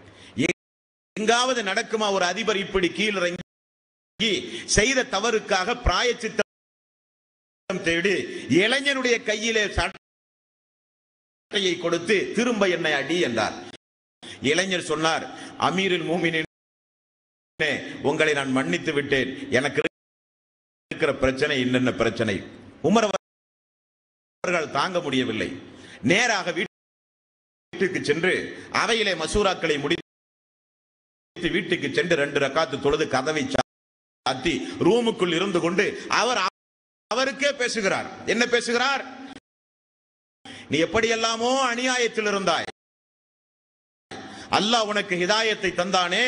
எங்காவது நடக்குமா ஒரு அதிபர் இப்படி கீழிறங்கி செய்த தவறுக்காக பிராயச்சித்தம் தேடி இளைஞனுடைய கையிலே சாட்டையை கொடுத்து திரும்ப என்னை அடி என்றார் இளைஞர் சொன்னார் அமீரில் மூமினின் உங்களை நான் மன்னித்து விட்டேன் எனக்கு இருக்கிற பிரச்சனை என்னென்ன பிரச்சனை உமர் அவர்கள் தாங்க முடியவில்லை நேராக வீட்டுக்கு சென்று அவையிலே மசூராக்களை முடித்து வீட்டுக்கு சென்று ரெண்டு ரக்காத்து தொழுது கதவை சாத்தி ரூமுக்குள் இருந்து கொண்டு அவர் அவருக்கே பேசுகிறார் என்ன பேசுகிறார் நீ எப்படியெல்லாமோ அநியாயத்தில் இருந்தாய் அல்லாஹ் உனக்கு ஹிதாயத்தை தந்தானே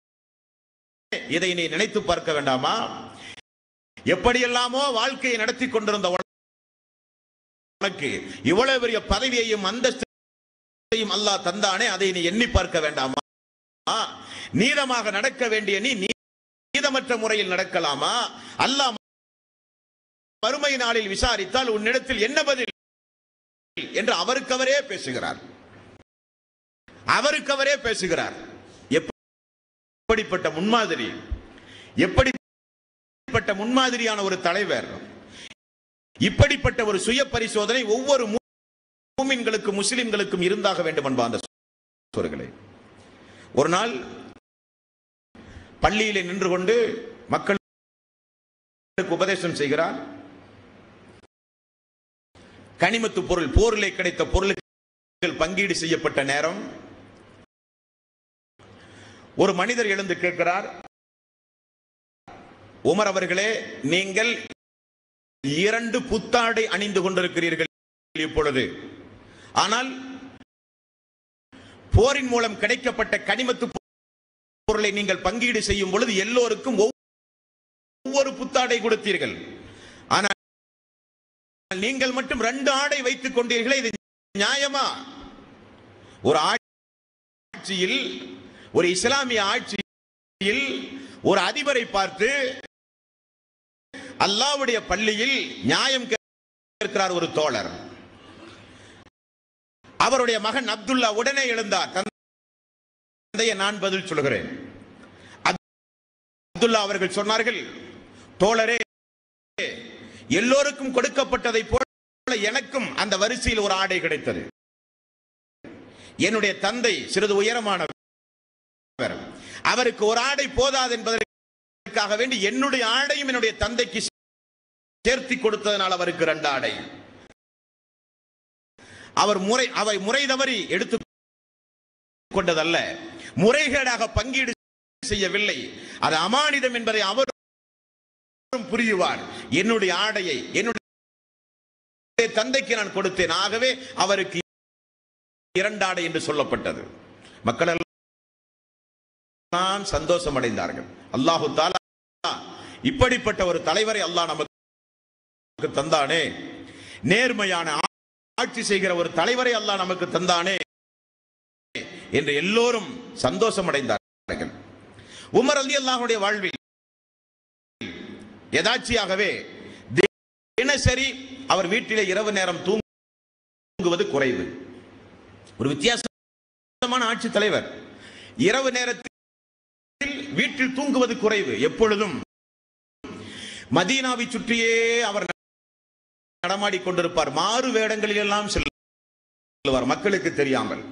இதை நீ நினைத்து பார்க்க வேண்டாமா எப்படியெல்லாமோ வாழ்க்கையை நடத்தி கொண்டிருந்த உனக்கு இவ்வளவு பெரிய பதவியையும் அந்தஸ்தையும் அல்லாஹ் தந்தானே அதை நீ எண்ணி பார்க்க வேண்டாமா நீதமாக நடக்க வேண்டிய நீ நீதமற்ற முறையில் நடக்கலாமா அல்லாஹ் மறுமை நாளில் விசாரித்தால் உன்னிடத்தில் என்ன பதில் என்று அவருக்கவரே பேசுகிறார் அவருக்கவரே பேசுகிறார் எப்படிப்பட்ட முன்மாதிரி எப்படிப்பட்ட முன்மாதிரியான ஒரு தலைவர் இப்படிப்பட்ட ஒரு சுய பரிசோதனை ஒவ்வொரு மூமின்களுக்கும் முஸ்லிம்களுக்கும் இருந்தாக வேண்டும் என்பா அந்த சோர்களே ஒரு நாள் பள்ளியிலே நின்று கொண்டு மக்களுக்கு உபதேசம் செய்கிறார் கனிமத்து பொருள் போரிலே கிடைத்த பொருளுக்கு பங்கீடு செய்யப்பட்ட நேரம் ஒரு மனிதர் எழுந்து கேட்கிறார் உமர் அவர்களே நீங்கள் இரண்டு புத்தாடை அணிந்து கொண்டிருக்கிறீர்கள் இப்பொழுது ஆனால் போரின் மூலம் கிடைக்கப்பட்ட கனிமத்து பொருளை நீங்கள் பங்கீடு செய்யும் பொழுது எல்லோருக்கும் ஒவ்வொரு புத்தாடை கொடுத்தீர்கள் ஆனால் நீங்கள் மட்டும் ரெண்டு ஆடை வைத்துக் கொண்டீர்களே இது நியாயமா ஒரு ஆட்சியில் ஒரு இஸ்லாமிய ஆட்சியில் ஒரு அதிபரை பார்த்து அல்லாவுடைய பள்ளியில் நியாயம் கேட்கிறார் ஒரு தோழர் அவருடைய மகன் அப்துல்லா உடனே எழுந்தார் தந்தையை நான் பதில் சொல்கிறேன் அப்துல்லா அவர்கள் சொன்னார்கள் தோழரே எல்லோருக்கும் கொடுக்கப்பட்டதை போல எனக்கும் அந்த வரிசையில் ஒரு ஆடை கிடைத்தது என்னுடைய தந்தை சிறிது உயரமானவர் அவருக்கு ஒரு ஆடை போதாது என்பதற்காக வேண்டி என்னுடைய ஆடையும் என்னுடைய தந்தைக்கு சேர்த்தி கொடுத்ததனால் அவருக்கு ரெண்டு ஆடை அவர் முறை அவை முறை தவறி எடுத்து கொண்டதல்ல முறைகேடாக பங்கீடு செய்யவில்லை அது அமானிதம் என்பதை அவரும் புரியுவார் என்னுடைய ஆடையை என்னுடைய தந்தைக்கு நான் கொடுத்தேன் ஆகவே அவருக்கு இரண்டு ஆடை என்று சொல்லப்பட்டது மக்கள் எல்லாம் சந்தோஷம் அடைந்தார்கள் அல்லாஹு தாலா இப்படிப்பட்ட ஒரு தலைவரை அல்லாஹ் நமக்கு தந்தானே நேர்மையான ஆட்சி செய்கிற ஒரு தலைவரை அல்லாஹ் நமக்கு தந்தானே என்று எல்லோரும் சந்தோஷம் அடைந்தார்கள் உமர் அலி அல்லாஹுடைய வாழ்வில் எதாச்சியாகவே தினசரி அவர் வீட்டிலே இரவு நேரம் தூங்குவது குறைவு ஒரு வித்தியாசமான ஆட்சி தலைவர் இரவு நேரத்தில் வீட்டில் தூங்குவது குறைவு எப்பொழுதும் மதீனாவை சுற்றியே அவர் நடமாடி கொண்டிருப்பார் மாறு வேடங்களில் எல்லாம் செல்லுவார் மக்களுக்கு தெரியாமல்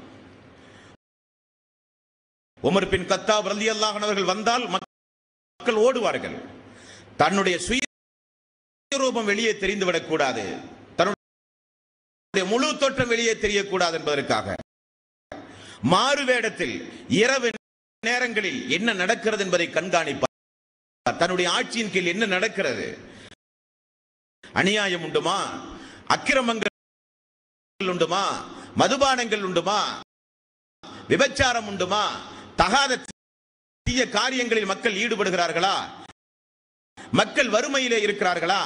உமர் பின் கத்தாப் ரலி அல்லாஹர்கள் வந்தால் மக்கள் ஓடுவார்கள் தன்னுடைய சுய ரூபம் வெளியே தெரிந்துவிடக் கூடாது அவருடைய முழு தோற்றம் வெளியே தெரியக்கூடாது என்பதற்காக மாறு வேடத்தில் இரவு நேரங்களில் என்ன நடக்கிறது என்பதை கண்காணிப்பார் தன்னுடைய ஆட்சியின் கீழ் என்ன நடக்கிறது அநியாயம் உண்டுமா அக்கிரமங்கள் உண்டுமா மதுபானங்கள் உண்டுமா விபச்சாரம் உண்டுமா தகாத தீய காரியங்களில் மக்கள் ஈடுபடுகிறார்களா மக்கள் வறுமையிலே இருக்கிறார்களா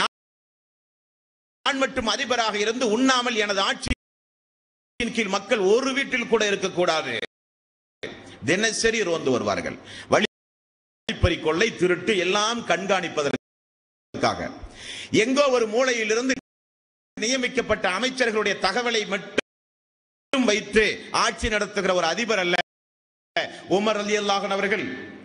நான் மட்டும் அதிபராக இருந்து உண்ணாமல் எனது ஆட்சியின் கீழ் மக்கள் ஒரு வீட்டில் கூட இருக்கக்கூடாது தினசரி ரோந்து வருவார்கள் வழிப்பறி கொள்ளை திருட்டு எல்லாம் கண்காணிப்பதற்காக எங்கோ ஒரு மூலையில் இருந்து நியமிக்கப்பட்ட அமைச்சர்களுடைய தகவலை மட்டும் வைத்து ஆட்சி நடத்துகிற ஒரு அதிபர் அல்ல உமர் அலி அல்லாஹன் அவர்கள்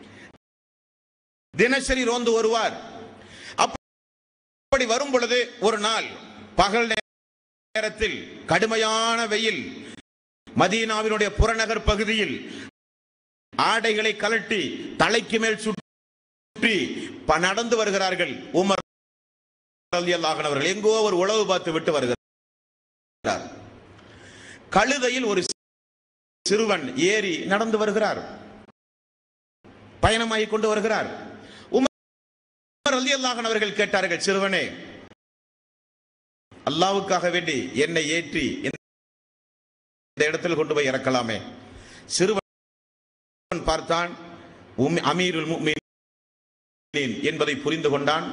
தினசரி ரோந்து வருவார் அப்படி வரும் பொழுது ஒரு நாள் பகல் நேரத்தில் கடுமையான வெயில் மதீனாவினுடைய புறநகர் பகுதியில் ஆடைகளை கலட்டி தலைக்கு மேல் சுற்றி ப- நடந்து வருகிறார்கள் உமர் ரலியல்லாஹு அவர்கள் எங்கோ ஒரு உளவு பார்த்து விட்டு வருகிறார் கழுதையில் ஒரு சிறுவன் ஏறி நடந்து வருகிறார் பயணமாகிக் கொண்டு வருகிறார் உமர் ரலியல்லாஹு அவர்கள் கேட்டார்கள் சிறுவனே அல்லாவுக்காக வேண்டி என்னை ஏற்றி இந்த இடத்தில் கொண்டு போய் இறக்கலாமே சிறுவன் பார்த்தான் உம்- அமீருல் முஃமினீன் என்பதை புரிந்து கொண்டான்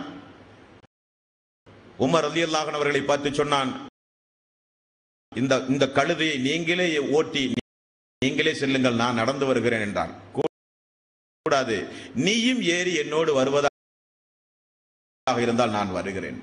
உமர் ரலியல்லாஹு அவர்களை பார்த்து சொன்னான் இந்த இந்த கழுதையை நீங்களே ஓட்டி நீங்களே செல்லுங்கள் நான் நடந்து வருகிறேன் என்றான் கூடாது நீயும் ஏறி என்னோடு வருவதாக இருந்தால் நான் வருகிறேன்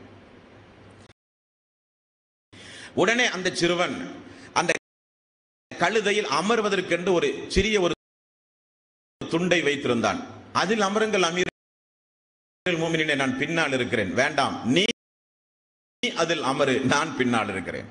உடனே அந்த சிறுவன் அந்த கழுதையில் அமர்வதற்கென்று ஒரு சிறிய ஒரு துண்டை வைத்திருந்தான் அதில் அமருங்கள் அமீர் மூமினினே நான் பின்னால் இருக்கிறேன் வேண்டாம் நீ நீ அதில் அமரு நான் பின்னால் இருக்கிறேன்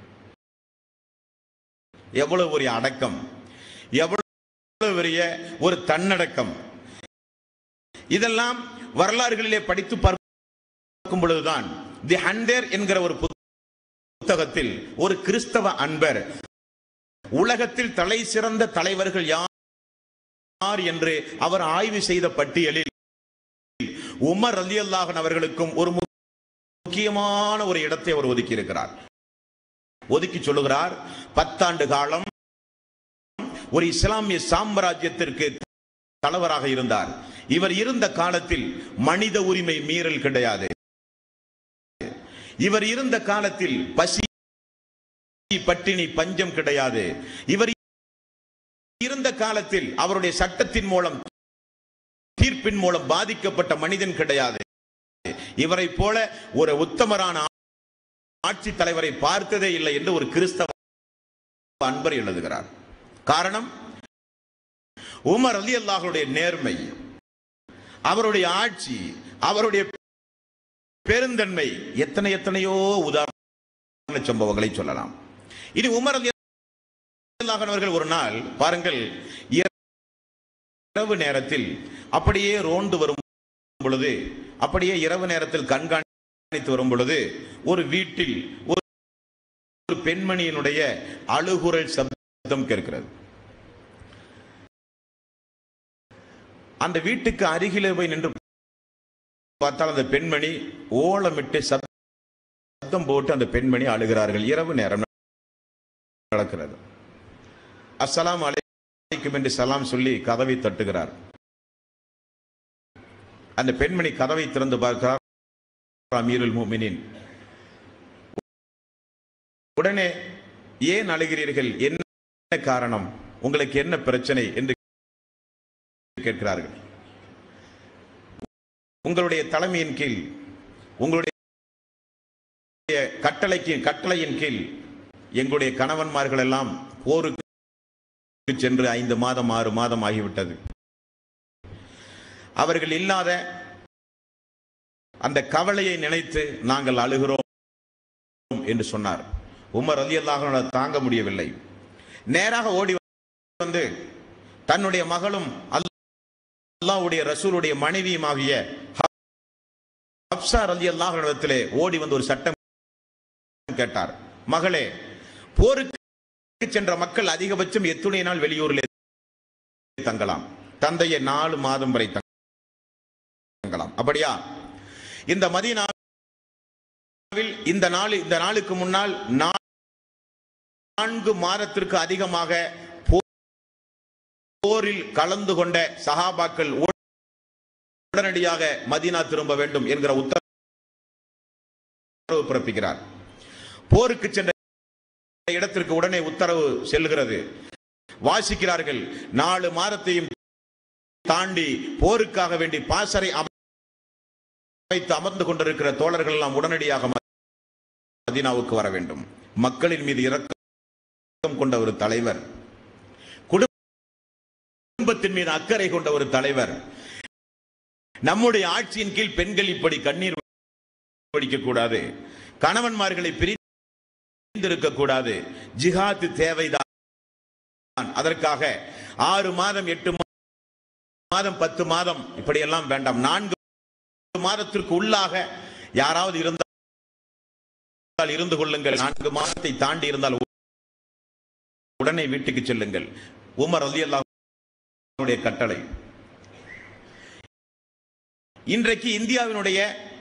எவ்வளவு ஒரு அடக்கம் எவ்வளவு பெரிய ஒரு தன்னடக்கம் இதெல்லாம் வரலாறுகளிலே படித்து பார்க்கும் பொழுதுதான் தி ஹண்டர் என்கிற ஒரு புத்தகத்தில் ஒரு கிறிஸ்தவ அன்பர் உலகத்தில் தலை சிறந்த தலைவர்கள் யார் என்று அவர் ஆய்வு செய்த பட்டியலில் உமர் அலி அல்லாஹன் அவர்களுக்கும் ஒரு முக்கியமான ஒரு இடத்தை அவர் ஒதுக்கி இருக்கிறார் ஒதுக்கி சொல்லுகிறார் பத்தாண்டு காலம் ஒரு இஸ்லாமிய சாம்ராஜ்யத்திற்கு தலைவராக இருந்தார் இவர் இருந்த காலத்தில் மனித உரிமை மீறல் கிடையாது இவர் இருந்த காலத்தில் பசி பட்டினி பஞ்சம் கிடையாது இவர் இருந்த காலத்தில் அவருடைய சட்டத்தின் மூலம் தீர்ப்பின் மூலம் பாதிக்கப்பட்ட மனிதன் கிடையாது இவரை போல ஒரு உத்தமரான ஆட்சி தலைவரை பார்த்ததே இல்லை என்று ஒரு கிறிஸ்தவ அன்பர் எழுதுகிறார் காரணம் உமர் அலி அல்லாஹுடைய நேர்மை அவருடைய ஆட்சி அவருடைய பெருந்தன்மை எத்தனை எத்தனையோ உதாரண சம்பவங்களை சொல்லலாம் இனி உமர் அலி அல்லாஹன் அவர்கள் ஒரு நாள் பாருங்கள் இரவு நேரத்தில் அப்படியே ரோண்டு வரும் பொழுது அப்படியே இரவு நேரத்தில் கண்காணித்து வரும் பொழுது ஒரு வீட்டில் ஒரு ஒரு பெண்மணியினுடைய அழுகுரல் சப்தம் கேட்கிறது அந்த வீட்டுக்கு அருகிலே போய் நின்று பார்த்தால் அந்த பெண்மணி ஓலமிட்டு சத்தம் போட்டு அந்த பெண்மணி அழுகிறார்கள் இரவு நேரம் நடக்கிறது அஸ்ஸலாம் அலைக்கும் என்று சலாம் சொல்லி கதவை தட்டுகிறார் அந்த பெண்மணி கதவை திறந்து பார்க்கிறார் அமீருல் முமினின் உடனே ஏன் அழுகிறீர்கள் என்ன காரணம் உங்களுக்கு என்ன பிரச்சனை என்று கேட்கிறார்கள் உங்களுடைய தலைமையின் கீழ் உங்களுடைய கட்டளைக்கு கட்டளையின் கீழ் எங்களுடைய கணவன்மார்கள் எல்லாம் போருக்கு சென்று ஐந்து மாதம் ஆறு மாதம் ஆகிவிட்டது அவர்கள் இல்லாத அந்த கவலையை நினைத்து நாங்கள் அழுகிறோம் என்று சொன்னார் உமர் அலி அல்லாஹ் தாங்க முடியவில்லை நேராக ஓடி வந்து தன்னுடைய மகளும் அல்லாஹ்வுடைய ரசூலுடைய மனைவியுமாகிய ஹப்சார் அலி அல்லாஹிடத்திலே ஓடி வந்து ஒரு சட்டம் கேட்டார் மகளே போருக்கு சென்ற மக்கள் அதிகபட்சம் எத்துணை நாள் வெளியூரில் தங்கலாம் தந்தைய நாலு மாதம் வரை தங்கலாம் அப்படியா இந்த மதீனாவில் இந்த நாள் இந்த நாளுக்கு முன்னால் நா- நான்கு மாதத்திற்கு அதிகமாக போ- போரில் கலந்து கொண்ட சஹாபாக்கள் உடனடியாக மதீனா திரும்ப வேண்டும் என்கிற உத்தரவு பிறப்பிக்கிறார் போருக்கு சென்ற இடத்திற்கு உடனே உத்தரவு செல்கிறது வாசிக்கிறார்கள் நாலு மாதத்தையும் தாண்டி போருக்காக வேண்டி பாசறை அமைத்து அமர்ந்து கொண்டிருக்கிற தோழர்கள் எல்லாம் உடனடியாக மதீனாவுக்கு வர வேண்டும் மக்களின் மீது இரக்கம் கொண்ட ஒரு தலைவர் குடும்பத்தின் மீது அக்கறை கொண்ட ஒரு தலைவர் நம்முடைய ஆட்சியின் கீழ் பெண்கள் இப்படி கண்ணீர் வடிக்க கூடாது கணவன்மார்களை பிரிந்திருக்க கூடாது ஜிஹாத் தேவைதான் அதற்காக ஆறு மாதம் எட்டு மாதம் பத்து மாதம் இப்படியெல்லாம் வேண்டாம் நான்கு மாதத்திற்கு உள்ளாக யாராவது இருந்தால் இருந்து கொள்ளுங்கள் நான்கு மாதத்தை தாண்டி இருந்தால் உடனே வீட்டுக்கு செல்லுங்கள் உமர் அலி அல்லாஹ்வுடைய கட்டளை இன்றைக்கு இந்தியாவினுடைய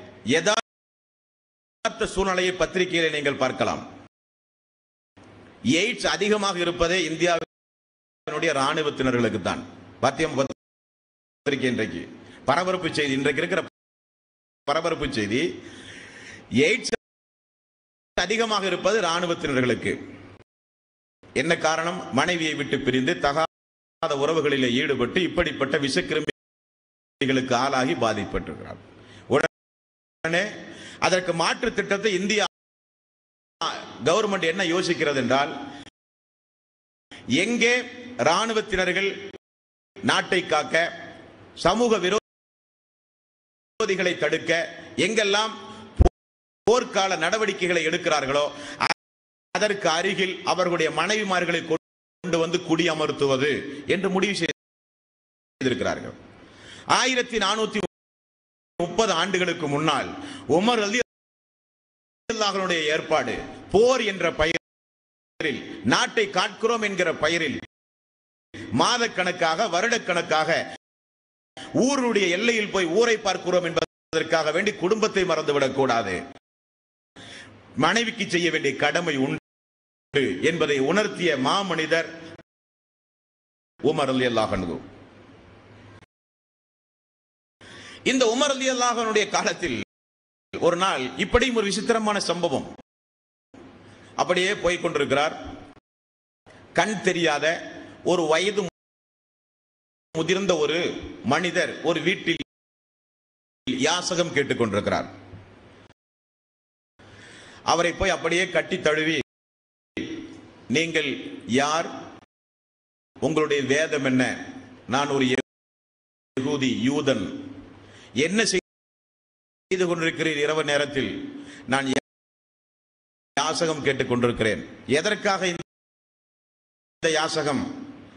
யதார்த்த சூழ்நிலையை பத்திரிகையில நீங்கள் பார்க்கலாம் எய்ட்ஸ் அதிகமாக இருப்பதே இந்தியாவினுடைய ராணுவத்தினர்களுக்கு தான் பாத்தியம் பத்திரிகை இன்றைக்கு பரபரப்பு செய்தி இன்றைக்கு இருக்கிற பரபரப்பு செய்தி எய்ட்ஸ் அதிகமாக இருப்பது ராணுவத்தினர்களுக்கு என்ன காரணம் மனைவியை விட்டு பிரிந்து தகாத உறவுகளிலே ஈடுபட்டு இப்படிப்பட்ட விஷக்கிருமிகளுக்கு ஆளாகி பாதிப்பட்டிருக்கிறார் உடனே அதற்கு மாற்று திட்டத்தை இந்தியா கவர்மெண்ட் என்ன யோசிக்கிறது என்றால் எங்கே ராணுவத்தினர்கள் நாட்டை காக்க சமூக விரோதிகளை தடுக்க எங்கெல்லாம் போர்க்கால நடவடிக்கைகளை எடுக்கிறார்களோ அதற்கு அருகில் அவர்களுடைய மனைவிமார்களை கொண்டு வந்து குடியமர்த்துவது என்று முடிவு செய்திருக்கிறார்கள் ஆயிரத்தி நானூத்தி முப்பது ஆண்டுகளுக்கு முன்னால் உமர் அலி அல்லாஹனுடைய ஏற்பாடு போர் என்ற பெயரில் நாட்டை காட்கிறோம் என்கிற பெயரில் மாதக்கணக்காக வருடக்கணக்காக ஊருடைய எல்லையில் போய் ஊரை பார்க்கிறோம் என்பதற்காக வேண்டி குடும்பத்தை மறந்துவிடக் கூடாது மனைவிக்கு செய்ய வேண்டிய கடமை உண்டு என்பதை உணர்த்திய மாமனிதர் உமர் அலி அல்லாஹனு இந்த உமர் அலி அல்லாஹனுடைய காலத்தில் ஒரு நாள் இப்படியும் ஒரு விசித்திரமான சம்பவம் அப்படியே போய் கொண்டிருக்கிறார் கண் தெரியாத ஒரு வயது முதிர்ந்த ஒரு மனிதர் ஒரு வீட்டில் யாசகம் கேட்டுக் கொண்டிருக்கிறார் அவரை போய் அப்படியே கட்டி தழுவி நீங்கள் யார் உங்களுடைய வேதம் என்ன நான் ஒரு யகூதி யூதன் என்ன செய்து கொண்டிருக்கிறீர் இரவு நேரத்தில் நான் யாசகம் கேட்டுக் கொண்டிருக்கிறேன் எதற்காக இந்த யாசகம்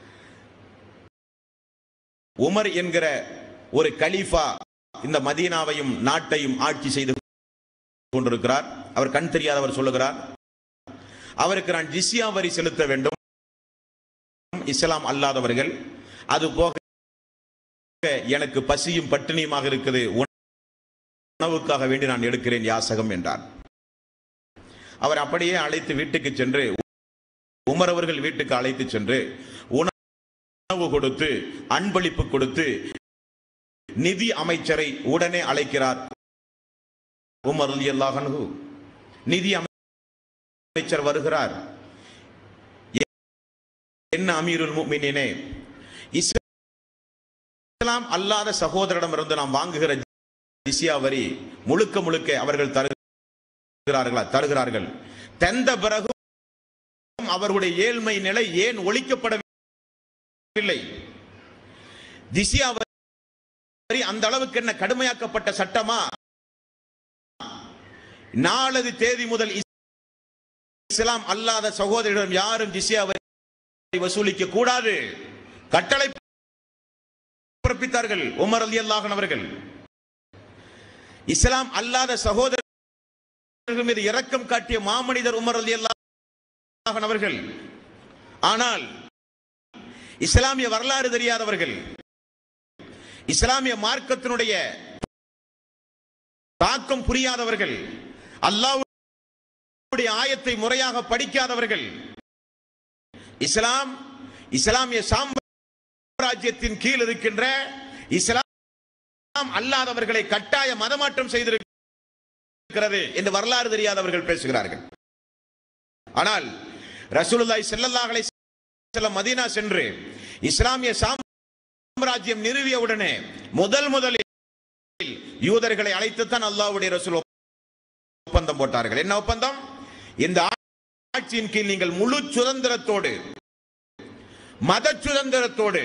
உமர் என்கிற ஒரு கலீஃபா இந்த மதீனாவையும் நாட்டையும் ஆட்சி செய்து கொண்டிருக்கிறார் அவர் கண் தெரியாதவர் சொல்லுகிறார் அவருக்கு நான் ஜிஸ்யா வரி செலுத்த வேண்டும் இஸ்லாம் அல்லாதவர்கள் அது போக எனக்கு பசியும் பட்டினியுமாக இருக்குது உணவுக்காக வேண்டி நான் எடுக்கிறேன் யாசகம் என்றார் அவர் அப்படியே அழைத்து வீட்டுக்கு சென்று உமர் அவர்கள் வீட்டுக்கு அழைத்து சென்று உணவு கொடுத்து அன்பளிப்பு கொடுத்து நிதி அமைச்சரை உடனே அழைக்கிறார் உமர் அலி அல்லாஹனு நிதி அமைச்சர் வருகிறார் என்ன அமீருல் முஃமினீனே இஸ்லாம் அல்லாத சகோதரிடம் இருந்து நாம் வாங்குகிற ஜிசியா வரி முழுக்க முழுக்க அவர்கள் தருகிறார்களா தருகிறார்கள் தந்த பிறகும் அவர்களுடைய ஏழ்மை நிலை ஏன் ஒழிக்கப்படவில்லை ஜிசியா வரி அந்த அளவுக்கு என்ன கடுமையாக்கப்பட்ட சட்டமா நாலது தேதி முதல் இஸ்லாம் அல்லாத சகோதரிடம் யாரும் ஜிசியா வரி வசூலிக்க கூடாது கட்டளை பிறப்பித்தார்கள் உமர் அலி அல்லாஹன் அவர்கள் இஸ்லாம் அல்லாத சகோதரர்கள் மீது இரக்கம் காட்டிய மாமனிதர் உமர் அலி அல்லா அவர்கள் ஆனால் இஸ்லாமிய வரலாறு தெரியாதவர்கள் இஸ்லாமிய மார்க்கத்தினுடைய தாக்கம் புரியாதவர்கள் அல்லாஹ்வுடைய ஆயத்தை முறையாக படிக்காதவர்கள் இஸ்லாம் இஸ்லாமிய சாம்ராஜ்யத்தின் கீழ் இருக்கின்ற இஸ்லாம் அல்லாதவர்களை கட்டாய மதமாற்றம் செய்திருக்கிறது என்று வரலாறு தெரியாதவர்கள் பேசுகிறார்கள் ஆனால் ரசூலுல்லாஹி ஸல்லல்லாஹு அலைஹி வஸல்லம் மதீனா சென்று இஸ்லாமிய சாம்ராஜ்யம் நிறுவிய உடனே முதல் முதலில் யூதர்களை அழைத்துத்தான் அல்லாஹ்வுடைய ரசூல் ஒப்பந்தம் போட்டார்கள் என்ன ஒப்பந்தம் இந்த ஆட்சியின் கீழ் நீங்கள் முழு சுதந்திரத்தோடு மத சுதந்திரத்தோடு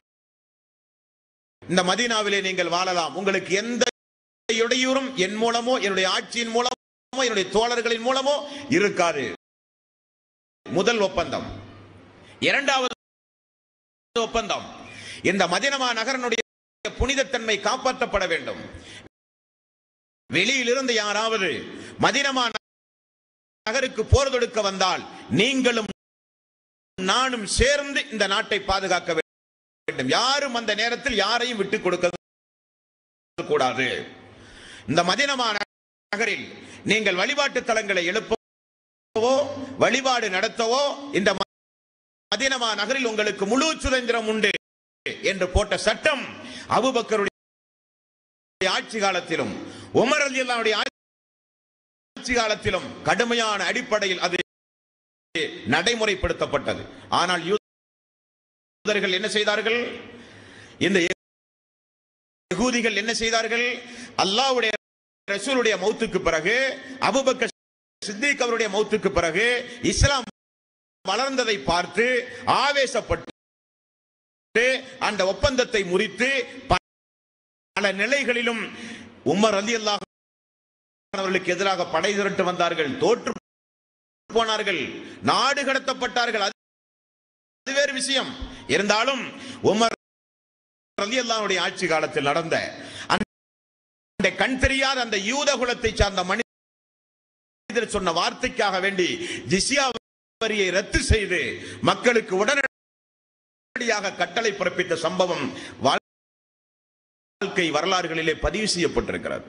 இந்த மதீனாவிலே நீங்கள் வாழலாம் உங்களுக்கு எந்த இடையூறும் என் மூலமோ என்னுடைய ஆட்சியின் மூலமோ என்னுடைய தோழர்களின் மூலமோ இருக்காது முதல் ஒப்பந்தம் இரண்டாவது ஒப்பந்தம் இந்த மதினமா நகரனுடைய புனிதத்தன்மை காப்பாற்றப்பட வேண்டும் வெளியிலிருந்து யாராவது மதினமா நகருக்கு போர் தொடுக்க வந்தால் நீங்களும் நானும் சேர்ந்து இந்த நாட்டை பாதுகாக்க வேண்டும் யாரும் அந்த நேரத்தில் யாரையும் விட்டுக் கொடுக்க கூடாது இந்த மதினமா நகரில் நீங்கள் வழிபாட்டு தலங்களை எழுப்பவோ வழிபாடு நடத்தவோ இந்த மதினமா நகரில் உங்களுக்கு முழு சுதந்திரம் உண்டு என்று போட்ட சட்டம் அபுபக்கருடைய ஆட்சி காலத்திலும் உமர் அலி அல்லாவுடைய ஆட்சி காலத்திலும் கடுமையான அடிப்படையில் அது நடைமுறைப்படுத்தப்பட்டது ஆனால் யூதர்கள் என்ன செய்தார்கள் இந்த யகூதிகள் என்ன செய்தார்கள் அல்லாஹ்வுடைய ரசூலுடைய மௌத்துக்கு பிறகு அபுபக்கர் சித்திக் அவருடைய மௌத்துக்கு பிறகு இஸ்லாம் வளர்ந்ததை பார்த்து ஆவேசப்பட்டு அந்த ஒப்பந்தத்தை முறித்து பல நிலைகளிலும் உமர் அலி அல்லாஹ் அவர்களுக்கு எதிராக படை திரட்டு வந்தார்கள் தோற்று போனார்கள் நாடு கடத்தப்பட்டார்கள் அது அது வேறு விஷயம் இருந்தாலும் உமர் அலி அல்லாஹ்வுடைய ஆட்சி காலத்தில் நடந்த அந்த கண் தெரியாத அந்த யூத குலத்தை சார்ந்த மனிதர் சொன்ன வார்த்தைக்காக வேண்டி ஜிசியா வரியை ரத்து செய்து மக்களுக்கு உடனடியாக கட்டளை பிறப்பித்த சம்பவம் வாழ்க்கை வரலாறுகளிலே பதிவு செய்யப்பட்டிருக்கிறது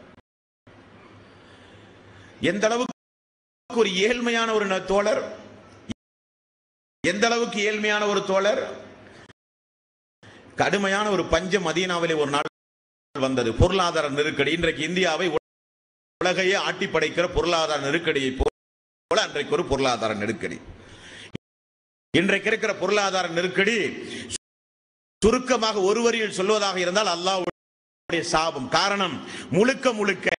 எந்த அளவுக்கு ஒரு ஏழ்மையான ஒரு ந- தோழர் எந்த அளவுக்கு ஏழ்மையான ஒரு தோழர் கடுமையான ஒரு பஞ்ச மதீனாவிலே ஒரு நாள் வந்தது பொருளாதார நெருக்கடி இன்றைக்கு இந்தியாவை உலகையே ஆட்டி படைக்கிற பொருளாதார நெருக்கடியை போல அன்றைக்கு ஒரு பொருளாதார நெருக்கடி இன்றைக்கு இருக்கிற பொருளாதார நெருக்கடி சுருக்கமாக ஒரு வரியில் சொல்வதாக இருந்தால் அல்லாஹ்வுடைய சாபம் காரணம் முழுக்க முழுக்க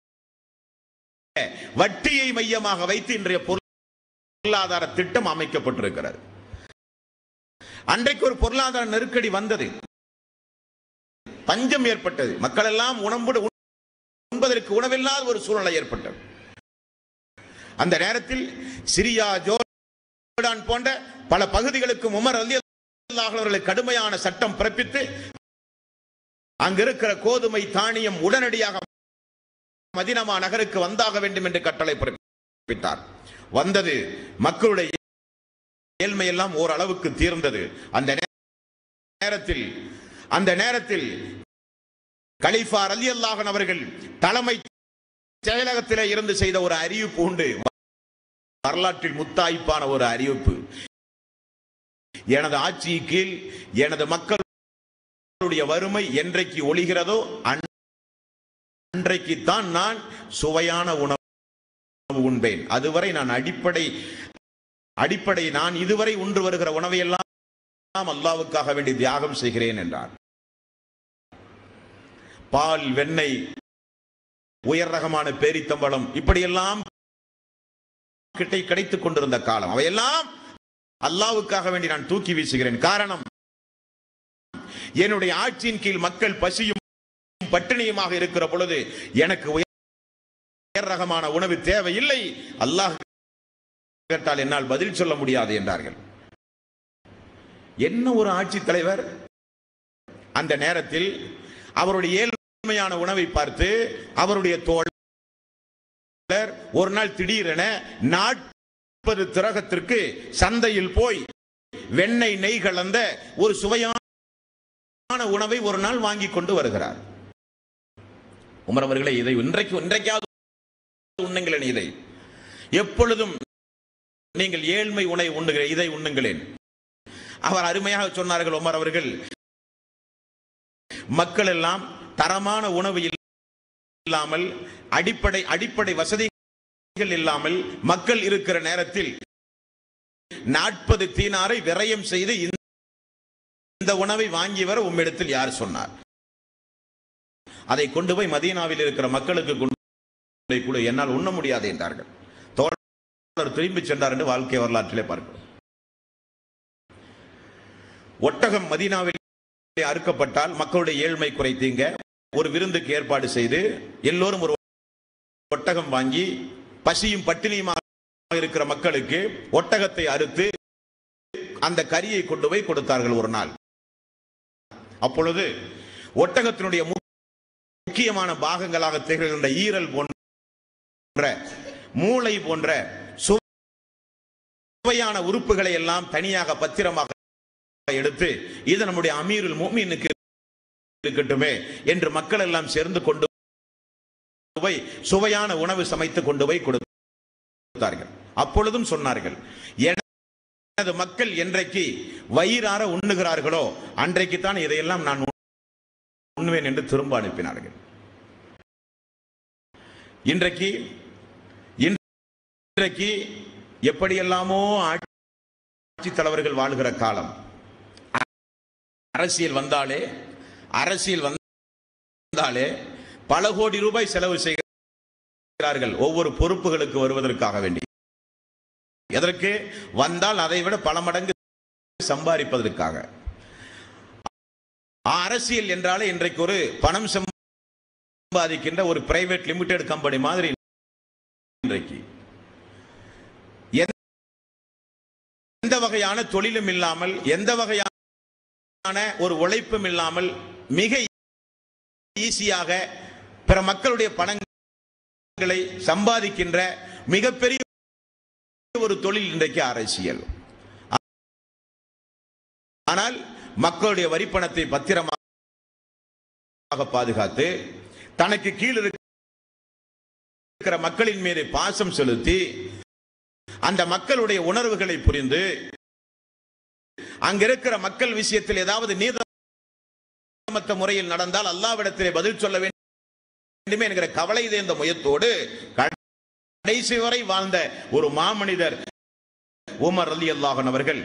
வட்டியை மையமாக வைத்து இன்றைய பொருளாதார திட்டம் அமைக்கப்பட்டிருக்கிறது அன்றைக்கு ஒரு பொருளாதார நெருக்கடி வந்தது பஞ்சம் ஏற்பட்டது மக்கள் எல்லாம் உணவுடு உண்பதற்கு உணவில்லாத ஒரு சூழ்நிலை ஏற்பட்டது அந்த நேரத்தில் சிரியா ஜோர்டான் போன்ற பல பகுதிகளுக்கும் உமர் அலி அவர்களை கடுமையான சட்டம் பிறப்பித்து அங்க இருக்கிற கோதுமை தானியம் உடனடியாக மதினமா நகருக்கு வந்தாக வேண்டும் என்று கட்டளை பிறப்பித்தார் வந்தது மக்களுடைய ஏழ்மை எல்லாம் ஓரளவுக்கு தீர்ந்தது அந்த நே- நேரத்தில் அந்த நேரத்தில் கலிஃபா அலி அல்லாஹன் அவர்கள் தலைமை செயலகத்திலே இருந்து செய்த ஒரு அறிவிப்பு உண்டு வரலாற்றில் முத்தாய்ப்பான ஒரு அறிவிப்பு எனது ஆட்சி கீழ் எனது மக்களுடைய வறுமை என்றைக்கு ஒளிகிறதோ அன்- அன்றைக்கு தான் நான் சுவையான உணவு உண்பேன் அதுவரை நான் அடிப்படை அடிப்படை நான் இதுவரை உண்டு வருகிற உணவையெல்லாம் அல்லாவுக்காக வேண்டி தியாகம் செய்கிறேன் என்றார் பால் வெண்ணெய் உயர் ரகமான பேரித்தம்பளம் இப்படியெல்லாம் கிட்டை கிடைத்துக் கொண்டிருந்த காலம் அவையெல்லாம் அல்லாவுக்காக வேண்டி நான் தூக்கி வீசுகிறேன் காரணம் என்னுடைய ஆட்சியின் கீழ் மக்கள் பசியும் பட்டினியுமாக இருக்கிற பொழுது எனக்கு உயர் ரகமான உணவு தேவையில்லை அல்லாஹ் கேட்டால் என்னால் பதில் சொல்ல முடியாது என்றார்கள் என்ன ஒரு ஆட்சி தலைவர் அந்த நேரத்தில் அவருடைய ஏழ்மையான உணவை பார்த்து அவருடைய தோழர் ஒரு நாள் திடீரென நாட் நாற்பது திரகத்திற்கு சந்தையில் போய் வெண்ணெய் நெய் கலந்த ஒரு சுவையான உணவை ஒரு நாள் வாங்கி கொண்டு வருகிறார் உமர் அவர்களே இதை இன்றைக்கு இன்றைக்காவது உண்ணுங்களேன் இதை எப்பொழுதும் நீங்கள் ஏழ்மை உணவை உண்ணுகிற இதை உண்ணுங்களேன் அவர் அருமையாக சொன்னார்கள் உமர் அவர்கள் மக்கள் எல்லாம் தரமான உணவு இல்லாமல் அடிப்படை அடிப்படை வசதிகள் இல்லாமல் மக்கள் இருக்கிற நேரத்தில் நாற்பது தீனாரை விரயம் செய்து இந்த- இந்த உணவை வாங்கி வர உம்மிடத்தில் யார் சொன்னார் அதை கொண்டு போய் மதீனாவில் இருக்கிற மக்களுக்கு கொண்டு போய் கொடு என்னால் உண்ண முடியாது என்றார்கள் தோழர் திரும்பி சென்றார் என்று வாழ்க்கை வரலாற்றிலே பார்க்கிறோம் ஒட்டகம் மதீனாவில் அறுக்கப்பட்டால் மக்களுடைய ஏழ்மை குறைத்தீங்க ஒரு விருந்துக்கு ஏற்பாடு செய்து எல்லோரும் ஒரு ஒட்டகம் வாங்கி பசியும் பட்டினியுமாக இருக்கிற மக்களுக்கு ஒட்டகத்தை அறுத்து அந்த கரியை கொண்டு போய் கொடுத்தார்கள் ஒரு நாள் அப்பொழுது ஒட்டகத்தினுடைய மு- முக்கியமான பாகங்களாக திகழ்கின்ற ஈரல் போன்ற மூளை போன்ற சுவையான உறுப்புகளை எல்லாம் தனியாக பத்திரமாக எடுத்து இது நம்முடைய அமீருல் மூமினுக்கு இருக்கட்டுமே என்று மக்கள் எல்லாம் சேர்ந்து கொண்டு போய் சுவையான உணவு சமைத்து கொண்டு போய் கொடுத்தார்கள் அப்பொழுதும் சொன்னார்கள் எனது மக்கள் என்றைக்கு வயிறார உண்ணுகிறார்களோ அன்றைக்கு தான் இதையெல்லாம் நான் உண்ணுவேன் என்று திரும்ப அனுப்பினார்கள் இன்றைக்கு இன்றைக்கு எப்படியெல்லாமோ ஆட்சி தலைவர்கள் வாழ்கிற காலம் அரசியல் வந்தாலே அரசியல் வந்தாலே பல கோடி ரூபாய் செலவு செய்கிறார்கள் ஒவ்வொரு பொறுப்புகளுக்கு வருவதற்காக வேண்டி எதற்கு வந்தால் அதை விட பல மடங்கு சம்பாதிப்பதற்காக அரசியல் என்றாலே இன்றைக்கு ஒரு பணம் சம்பாதிக்கின்ற ஒரு பிரைவேட் லிமிடெட் கம்பெனி மாதிரி இன்றைக்கு எந்த வகையான தொழிலும் இல்லாமல் எந்த வகையான ஒரு உழைப்பும் இல்லாமல் மிக ஈஸியாக பிற மக்களுடைய பணங்களை சம்பாதிக்கின்ற மிகப்பெரிய ஒரு தொழில் இன்றைக்கு அரசியல் ஆனால் மக்களுடைய வரிப்பணத்தை பத்திரமாக பாதுகாத்து தனக்கு கீழ் இருக்கிற மக்களின் மீது பாசம் செலுத்தி அந்த மக்களுடைய உணர்வுகளை புரிந்து அங்க இருக்கிற மக்கள் விஷயத்தில் ஏதாவது நீதமற்ற முறையில் நடந்தால் அல்லாவிடத்திலே பதில் சொல்ல வேண்டுமே என்கிற கவலை இந்த முயத்தோடு கடைசி வரை வாழ்ந்த ஒரு மாமனிதர் உமர் அலி அல்லாஹன் அவர்கள்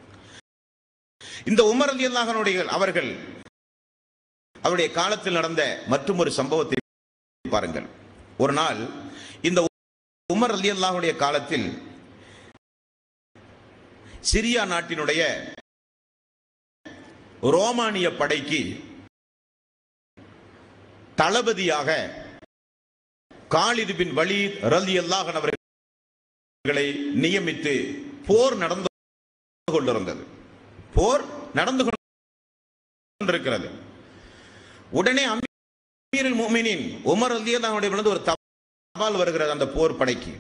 இந்த உமர் அலி அல்லாஹனுடைய அவர்கள் அவருடைய காலத்தில் நடந்த மற்றும் ஒரு சம்பவத்தை பாருங்கள் ஒரு நாள் இந்த உமர் அலி அல்லாஹுடைய காலத்தில் சிரியா நாட்டினுடைய ரோமானிய படைக்கு தளபதியாக காலிது பின் வலீத் ரலி அல்லாஹன் அவர்களை நியமித்து போர் நடந்து கொண்டிருந்தது போர் நடந்து கொண்டிருக்கிறது உடனே அமீரில் மூமினின் உமர் அலி அல்லாஹனுடைய விழுந்து ஒரு தபால் வருகிறது அந்த போர் படைக்கு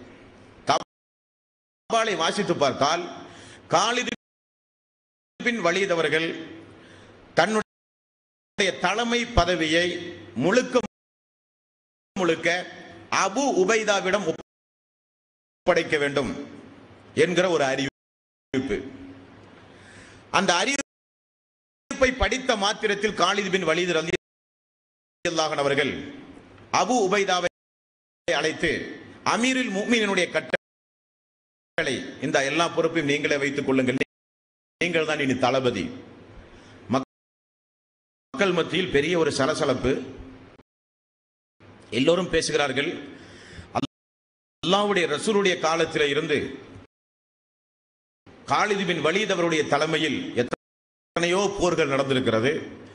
தபாலை வாசித்து பார்த்தால் காலிது பின் வலிதவர்கள் தன்னுடைய தலைமை பதவியை முழுக்க முழுக்க அபு உபைதாவிடம் ஒப்படைக்க வேண்டும் என்கிற ஒரு அறிவிப்பு அந்த அறிவிப்பை படித்த மாத்திரத்தில் காலிது பின் வலிது ரலி அல்லாஹன் அவர்கள் அபு உபைதாவை அழைத்து அமீரில் முக்மீனுடைய கட்டளை இந்த எல்லா பொறுப்பையும் நீங்களே வைத்துக் கொள்ளுங்கள் நீங்கள் தான் இனி தளபதி மக்கள் மத்தியில் பெரிய ஒரு சலசலப்பு எல்லோரும் பேசுகிறார்கள் அல்லாவுடைய ரசூலுடைய காலத்தில் இருந்து காலிது பின் வலீத் அவருடைய தலைமையில் எத்தனையோ போர்கள் நடந்திருக்கிறது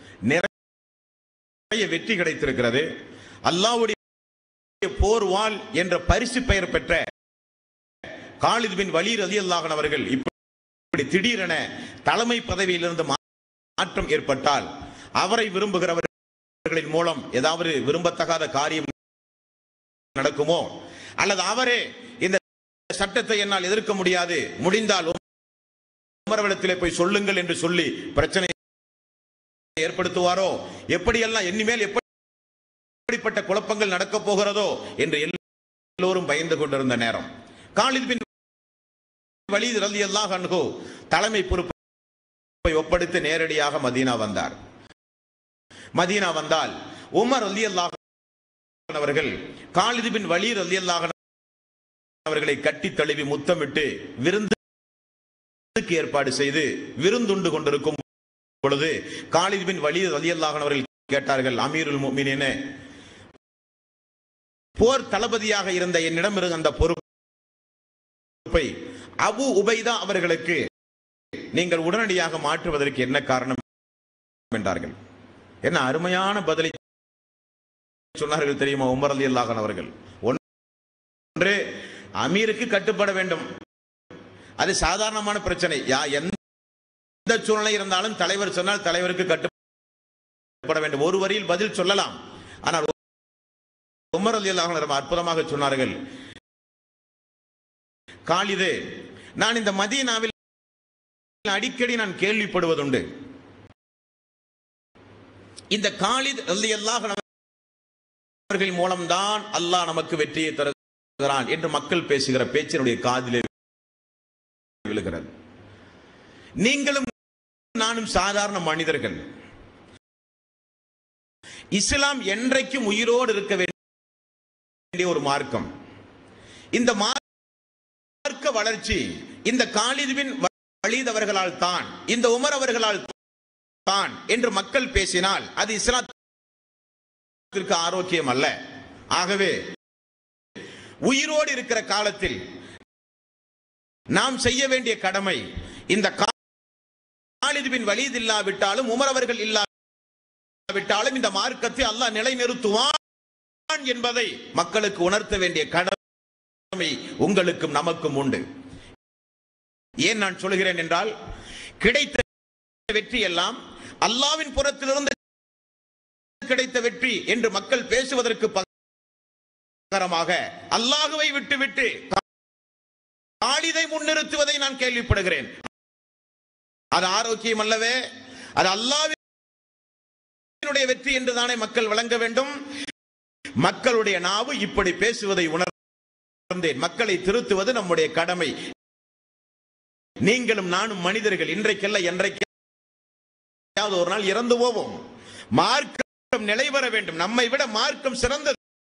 நிறைய வெற்றி கிடைத்திருக்கிறது அல்லாவுடைய போர் வாள் என்ற பரிசு பெயர் பெற்ற காலிது பின் வலீர் அலி அல்லாஹன் அவர்கள் இப்படி திடீரென தலைமை பதவியிலிருந்து மாற்றம் ஏற்பட்டால் அவரை விரும்புகிறவர்களின் மூலம் ஏதாவது விரும்பத்தகாத காரியம் நடக்குமோ அல்லது அவரே இந்த சட்டத்தை என்னால் எதிர்க்க முடியாது முடிந்தால் உமரவிடத்திலே போய் சொல்லுங்கள் என்று சொல்லி பிரச்சனை ஏற்படுத்துவாரோ எப்படியெல்லாம் இனிமேல் எப்படிப்பட்ட குழப்பங்கள் நடக்கப் போகிறதோ என்று எல்லோரும் பயந்து கொண்டிருந்த நேரம் காலித் பின் வலீத் ரலியல்லாஹு அன்ஹு தலைமை பொறுப்பை ஒப்படைத்து நேரடியாக மதீனா வந்தார் மதீனா வந்தால் உமர் ரலியல்லாஹு அவர்கள் காலித் பின் வலீத் ரலியல்லாஹு அவர்களை கட்டி தழுவி முத்தமிட்டு விருந்துக்கு ஏற்பாடு செய்து விருந்துண்டு கொண்டிருக்கும் பொழுது காலித் பின் வலீத் ரலியல்லாஹு அவர்கள் கேட்டார்கள் அமீருல் முஃமினீனே போர் தளபதியாக இருந்த என்னிடம் இருந்த அந்த பொறுப்பை அபு உபைதா அவர்களுக்கு நீங்கள் உடனடியாக மாற்றுவதற்கு என்ன காரணம் என்றார்கள் என்ன அருமையான பதிலை சொன்னார்கள் தெரியுமா உமர் அலி அல்லாஹன் அவர்கள் ஒன்று அமீருக்கு கட்டுப்பட வேண்டும் அது சாதாரணமான பிரச்சனை யா எந்த சூழ்நிலை இருந்தாலும் தலைவர் சொன்னால் தலைவருக்கு கட்டுப்பட வேண்டும் ஒரு வரியில் பதில் சொல்லலாம் ஆனால் உமர் அலி அல்லாஹன் அற்புதமாக சொன்னார்கள் காலிது நான் இந்த மதீனாவில் அடிக்கடி நான் கேள்விப்படுவதுண்டு இந்த காலித் அலி அல்லாஹ் அவர்கள் மூலம்தான் அல்லாஹ் நமக்கு வெற்றியை தருகிறான் என்று மக்கள் பேசுகிற பேச்சினுடைய காதிலே விழுகிறது நீங்களும் நானும் சாதாரண மனிதர்கள் இஸ்லாம் என்றைக்கும் உயிரோடு இருக்க வேண்டிய ஒரு மார்க்கம் இந்த மார்க்க வளர்ச்சி இந்த காலிதுவின் வலித் அவர்களால் தான் இந்த உமர் அவர்களால் தான் என்று மக்கள் பேசினால் அது இஸ்லாத்திற்கு ஆரோக்கியம் அல்ல ஆகவே உயிரோடு இருக்கிற காலத்தில் நாம் செய்ய வேண்டிய கடமை இந்த காலிதுவின் வலிது இல்லாவிட்டாலும் உமர் அவர்கள் இல்லாவிட்டாலும் இந்த மார்க்கத்தை அல்லாஹ் நிலைநிறுத்துவான் என்பதை மக்களுக்கு உணர்த்த வேண்டிய கடமை உங்களுக்கும் நமக்கும் உண்டு ஏன் நான் சொல்கிறேன் என்றால் கிடைத்த வெற்றி எல்லாம் அல்லாவின் புறத்திலிருந்து கிடைத்த வெற்றி என்று மக்கள் பேசுவதற்கு பகரமாக அல்லாஹுவை விட்டுவிட்டு காலிதை முன்னிறுத்துவதை நான் கேள்விப்படுகிறேன் அது ஆரோக்கியம் அல்லவே அது அல்லாவினுடைய வெற்றி என்று தானே மக்கள் வழங்க வேண்டும் மக்களுடைய நாவு இப்படி பேசுவதை உணர்ந்தேன் மக்களை திருத்துவது நம்முடைய கடமை நீங்களும் நானும் மனிதர்கள் இன்றைக்கல்ல என்றைக்காவது ஒரு நாள் இறந்து போவோம் மார்க்கம் நிலை பெற வேண்டும் நம்மை விட மார்க்கம் சிறந்தது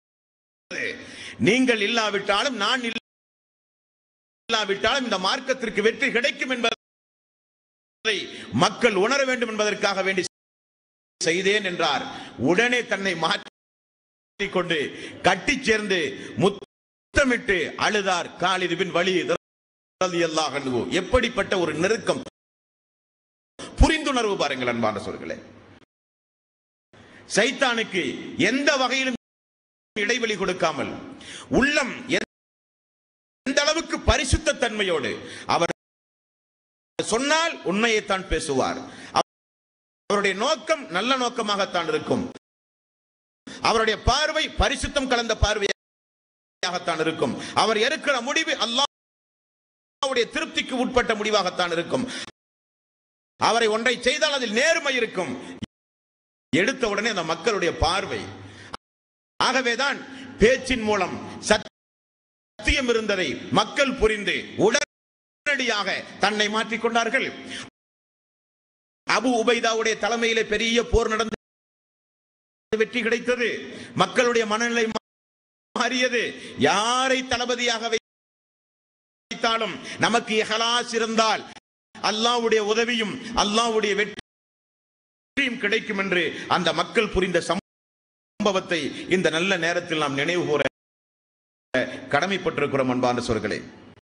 நீங்கள் இல்லாவிட்டாலும் நான் இல்லாவிட்டாலும் இந்த மார்க்கத்திற்கு வெற்றி கிடைக்கும் என்பதை மக்கள் உணர வேண்டும் என்பதற்காக வேண்டி செய்தேன் என்றார் உடனே தன்னை மாற்றிக் கொண்டு கட்டிச் சேர்ந்து முத்தமிட்டு அழுதார் காலிது பின் வழி ரலியல்லாஹு அன்ஹு. எப்படிப்பட்ட ஒரு நெருக்கம் புரிந்துணர்வு பாருங்கள் அன்பான சொல்களே சைத்தானுக்கு எந்த வகையிலும் இடைவெளி கொடுக்காமல் உள்ளம் எந்த அளவுக்கு பரிசுத்த தன்மையோடு அவர் சொன்னால் உண்மையைத்தான் பேசுவார் அவருடைய நோக்கம் நல்ல நோக்கமாகத்தான் இருக்கும் அவருடைய பார்வை பரிசுத்தம் கலந்த பார்வையாகத்தான் இருக்கும் அவர் எடுக்கிற முடிவு அல்லாஹ்வுடைய திருப்திக்கு உட்பட்ட முடிவாகத்தான் இருக்கும் அவரை ஒன்றை செய்தால் அதில் நேர்மை இருக்கும் எடுத்த உடனே அந்த மக்களுடைய பார்வை ஆகவேதான் பேச்சின் மூலம் சத்தியம் இருந்ததை மக்கள் புரிந்து உடனடியாக தன்னை மாற்றிக் கொண்டார்கள் அபு உபைதாவுடைய தலைமையிலே பெரிய போர் நடந்து வெற்றி கிடைத்தது மக்களுடைய மனநிலை மாறியது யாரை தளபதியாக வைத்தாலும் நமக்கு இஹலாஸ் இருந்தால் அல்லாஹ்வுடைய உதவியும் அல்லாஹ்வுடைய வெற்றியும் கிடைக்கும் என்று அந்த மக்கள் புரிந்த சம்பவத்தை இந்த நல்ல நேரத்தில் நாம் நினைவு கூற கடமைப்பட்டிருக்கிறோம் அன்பான சொற்களே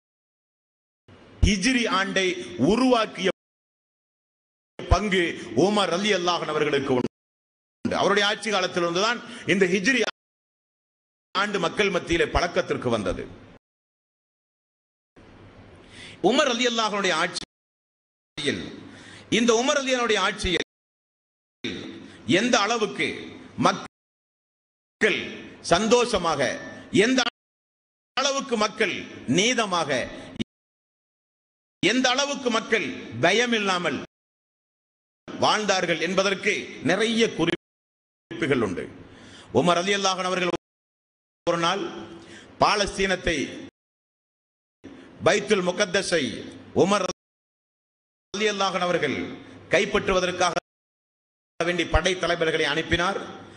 ஹிஜ்ரி ஆண்டை உருவாக்கிய பங்கு உமர் அலி அல்லாஹன் அவர்களுக்கு உண்டு அவருடைய ஆட்சி காலத்தில் இருந்துதான் இந்த ஹிஜ்ரி ஆண்டு மக்கள் மத்தியிலே பழக்கத்திற்கு வந்தது உமர் அலி அல்லாஹனுடைய ஆட்சியில் இந்த உமர் அலியனுடைய ஆட்சியில் எந்த அளவுக்கு மக்கள் சந்தோஷமாக எந்த அளவுக்கு அளவுக்கு மக்கள் நீதமாக எந்த அளவுக்கு மக்கள் பயம் இல்லாமல் வாழ்ந்தார்கள் என்பதற்கு நிறைய குறிப்புகள் உண்டு உமர் அலி அவர்கள் ஒரு நாள் பாலஸ்தீனத்தை பைத்துல் முகத்தஸை உமர் அலி அவர்கள் கைப்பற்றுவதற்காக வேண்டி படை தலைவர்களை அனுப்பினார்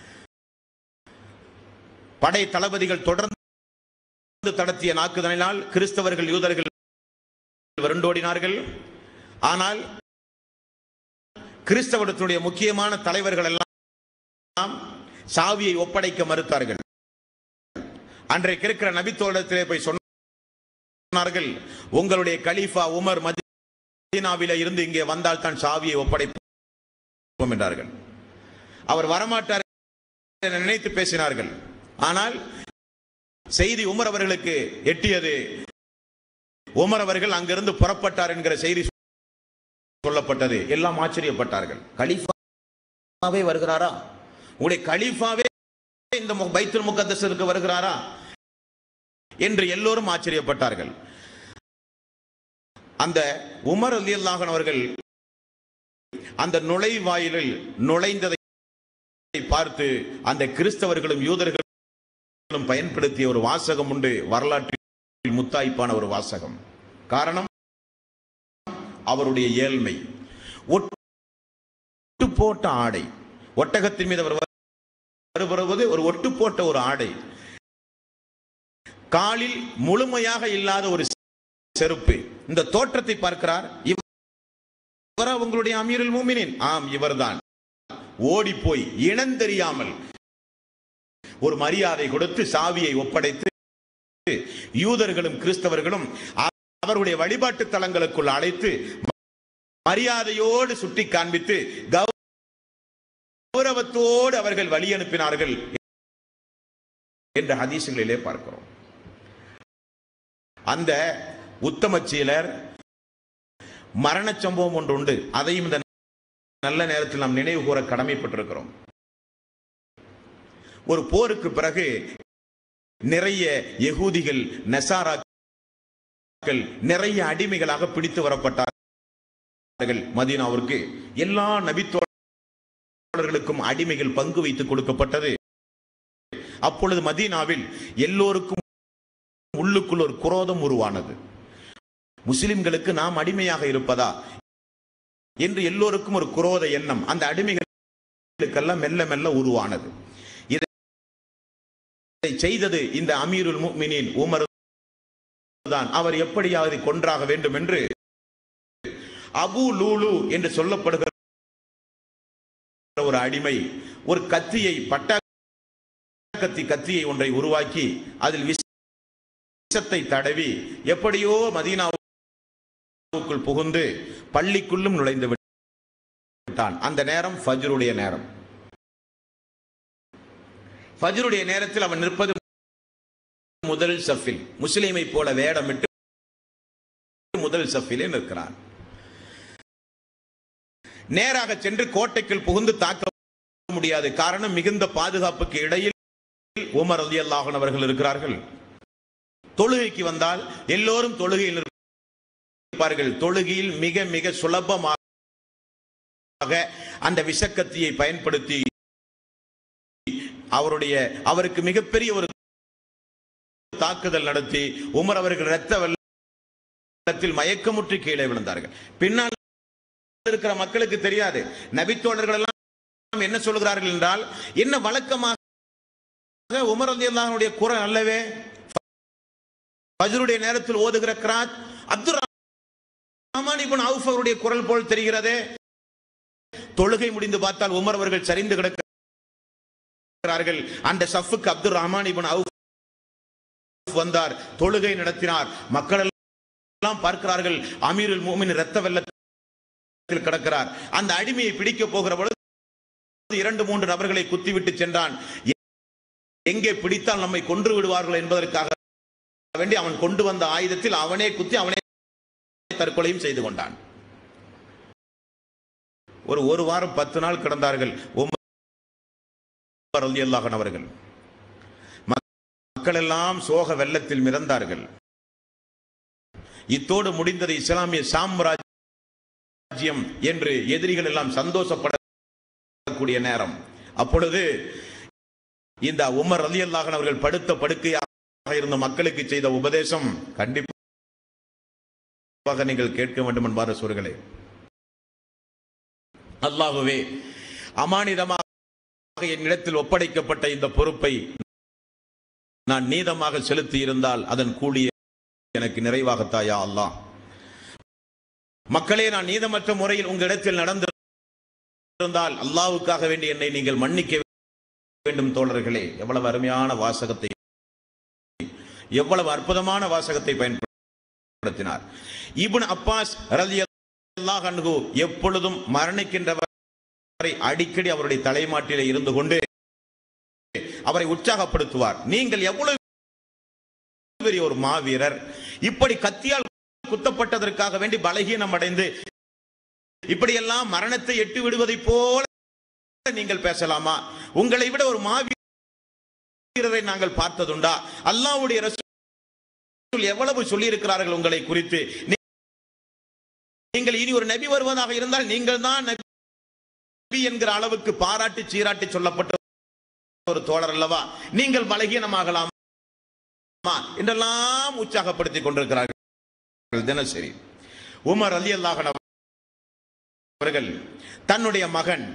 படை தளபதிகள் தொடர்ந்து தடத்திய நாக்குதலினால் கிறிஸ்தவர்கள் யூதர்கள் விரண்டோடினார்கள் ஆனால் கிறிஸ்தவத்தினுடைய முக்கியமான தலைவர்கள் எல்லாம் சாவியை ஒப்படைக்க மறுத்தார்கள் அன்றைக்கு இருக்கிற நபித்தோடத்திலே போய் சொன்னார்கள் உங்களுடைய கலீஃபா உமர் மதீனாவில இருந்து இங்கே வந்தால் தான் சாவியை ஒப்படைப்போம் என்றார்கள் அவர் வரமாட்டார் என நினைத்து பேசினார்கள் ஆனால் செய்தி உமர் அவர்களுக்கு எட்டியது உமர் அவர்கள் அங்கிருந்து புறப்பட்டார் என்கிற செய்தி சொல்லப்பட்டது எல்லாம் ஆச்சரியப்பட்டார்கள் கலீஃபாவே வருகிறாரா உங்களுடைய கலீஃபாவே இந்த மு- பைத்துல் முகத்தஸருக்கு வருகிறாரா என்று எல்லோரும் ஆச்சரியப்பட்டார்கள் அந்த உமர் அலி அவர்கள் அந்த நுழைவாயிலில் நுழைந்ததை பார்த்து அந்த கிறிஸ்தவர்களும் யூதர்களும் பயன்படுத்திய ஒரு வாசகம் உண்டு வரலாற்றில் முத்தாய்ப்பான ஒரு வாசகம் காரணம் அவருடைய ஏழ்மை ஒட்டு போட்ட ஆடை ஒட்டகத்தின் மீது அவர் வருவது ஒரு ஒட்டு போட்ட ஒரு ஆடை காலில் முழுமையாக இல்லாத ஒரு செருப்பு இந்த தோற்றத்தை பார்க்கிறார் இவரா உங்களுடைய அமீருல் மூமினின் ஆம் இவர்தான் ஓடி போய் இனந்தெரியாமல் ஒரு மரியாதை கொடுத்து சாவியை ஒப்படைத்து யூதர்களும் கிறிஸ்தவர்களும் அவருடைய வழிபாட்டு தலங்களுக்குள் அழைத்து மரியாதையோடு சுட்டி காண்பித்து கௌரவத்தோடு அவர்கள் வழி அனுப்பினார்கள் என்ற ஹதீசுகளிலே பார்க்கிறோம் அந்த உத்தம சீலர் மரண சம்பவம் ஒன்று உண்டு அதையும் இந்த நல்ல நேரத்தில் நாம் நினைவு கூற கடமைப்பட்டிருக்கிறோம் ஒரு போருக்கு பிறகு நிறைய யகூதிகள் நசாராக்கள் நிறைய அடிமைகளாக பிடித்து வரப்பட்டார்கள் மதீனாவிற்கு எல்லா நபித்தோழர்களுக்கும் அடிமைகள் பங்கு வைத்து கொடுக்கப்பட்டது அப்பொழுது மதீனாவில் எல்லோருக்கும் உள்ளுக்குள் ஒரு குரோதம் உருவானது முஸ்லிம்களுக்கு நாம் அடிமையாக இருப்பதா என்று எல்லோருக்கும் ஒரு குரோத எண்ணம் அந்த அடிமைகளுக்கெல்லாம் மெல்ல மெல்ல உருவானது இதை செய்தது இந்த அமீருல் முஃமினீன் உமர் தான் அவர் எப்படியாவது கொன்றாக வேண்டும் என்று அபு லூலு என்று சொல்லப்படுகிற ஒரு அடிமை ஒரு கத்தியை பட்டா கத்தி கத்தியை ஒன்றை உருவாக்கி அதில் விஷத்தை தடவி எப்படியோ மதீனாவுக்குள் புகுந்து பள்ளிக்குள்ளும் நுழைந்து விட்டான் அந்த நேரம் ஃபஜ்ருடைய நேரம் ஃபஜ்ருடைய நேரத்தில் அவன் நிற்பது முதல் சஃபில் முஸ்லிமை போல வேடமிட்டு முதல் சஃபிலே நிற்கிறான் நேராக சென்று கோட்டைக்குள் புகுந்து தாக்க முடியாது காரணம் மிகுந்த பாதுகாப்புக்கு இடையில் உமர் அலி அல்லாஹன் அவர்கள் இருக்கிறார்கள் தொழுகைக்கு வந்தால் எல்லோரும் தொழுகையில் இருப்பார்கள் தொழுகையில் மிக மிக சுலபமாக அந்த விஷக்கத்தியை பயன்படுத்தி அவருடைய அவருக்கு மிகப்பெரிய ஒரு தாக்குதல் நடத்தி உமர் அவர்கள் இரத்த வெள்ளத்தில் மயக்கமுற்றி கீழே விழுந்தார்கள் பின்னால் இருக்கிற மக்களுக்கு தெரியாது நபித்தோழர்கள் எல்லாம் என்ன சொல்கிறார்கள் என்றால் என்ன வழக்கமாக உமர் அலி அல்லாஹனுடைய குரல் அல்லவே ஃபஜ்ருடைய நேரத்தில் ஓதுகிற கிராத் அப்துல் ரஹ்மான் இப்னு அவுஃப் அவருடைய குரல் போல் தெரிகிறதே தொழுகை முடிந்து பார்த்தால் உமர் அவர்கள் சரிந்து கிடக்கிறார்கள் அந்த சஃபுக்கு அப்துல் ரஹ்மான் இப்னு அவுஃப் வந்தார் தொழுகை நடத்தினார் மக்கள் எல்லாம் பார்க்கிறார்கள் அமீருல் மூமின் இரத்த வெள்ளத்தில் கிடக்கிறார் அந்த அடிமையை பிடிக்க போகிற பொழுது இரண்டு மூன்று நபர்களை குத்திவிட்டு சென்றான் எங்கே பிடித்தால் நம்மை கொன்று விடுவார்கள் என்பதற்காக வேண்டி அவன் கொண்டு வந்த ஆயுதத்தில் அவனே குத்தி அவனே தற்கொலையும் செய்து கொண்டான் ஒரு ஒரு வாரம் பத்து நாள் கிடந்தார்கள் உமர் ரலியல்லாஹு அன்ஹு அவர்கள் மக்கள் எல்லாம் சோக வெள்ளத்தில் மிதந்தார்கள் இத்தோடு முடிந்தது இஸ்லாமிய சாம்ராஜ்யம் என்று எதிரிகள் எல்லாம் சந்தோஷப்படக்கூடிய நேரம் அப்பொழுது இந்த உமர் அலி அல்லாஹன் அவர்கள் படுத்த படுக்கையாக இருந்த மக்களுக்கு செய்த உபதேசம் கண்டிப்பாக நீங்கள் கேட்க வேண்டும் என்பார் சூர்களே அல்லாஹுவே அமானிதமாக என்னிடத்தில் ஒப்படைக்கப்பட்ட இந்த பொறுப்பை நான் நீதமாக செலுத்தி இருந்தால் அதன் கூலியை எனக்கு நிறைவாகத்தாயா அல்லாஹ் மக்களே நான் நீதமற்ற முறையில் உங்களிடத்தில் நடந்திருந்தால் அல்லாவுக்காக வேண்டி என்னை நீங்கள் மன்னிக்க வேண்டும் தோழர்களே எவ்வளவு அருமையான வாசகத்தை எவ்வளவு அற்புதமான வாசகத்தை பயன்படுத்தினார் இப்னு அப்பாஸ் ரலியல்லாஹு அன்ஹு எப்பொழுதும் மரணிக்கின்றவரை அடிக்கடி அவருடைய தலைமாட்டிலே இருந்து கொண்டு அவரை உற்சாகப்படுத்துவார் நீங்கள் எவ்வளவு பெரிய ஒரு மாவீரர் இப்படி கத்தியால் குத்தப்பட்டதற்காக வேண்டி பலகீனம் அடைந்து இப்படியெல்லாம் மரணத்தை எட்டு விடுவதை போல நீங்கள் பேசலாமா உங்களை விட ஒரு மாவீரரை நாங்கள் பார்த்ததுண்டா அல்லாஹ்வுடைய ரசூல் எவ்வளவு சொல்லி இருக்கிறார்கள் உங்களை குறித்து நீங்கள் இனி ஒரு நபி வருவதாக இருந்தால் நீங்கள் தான் நபி என்கிற அளவுக்கு பாராட்டி சீராட்டி சொல்லப்பட்ட ஒரு தோழர் அல்லவா நீங்கள் பலகீனமாகலாம் என்றெல்லாம் உற்சாகப்படுத்திக் கொண்டிருக்கிறார்கள் தினசரி உமர் அலி அல்லாஹன் அவர்கள் தன்னுடைய மகன்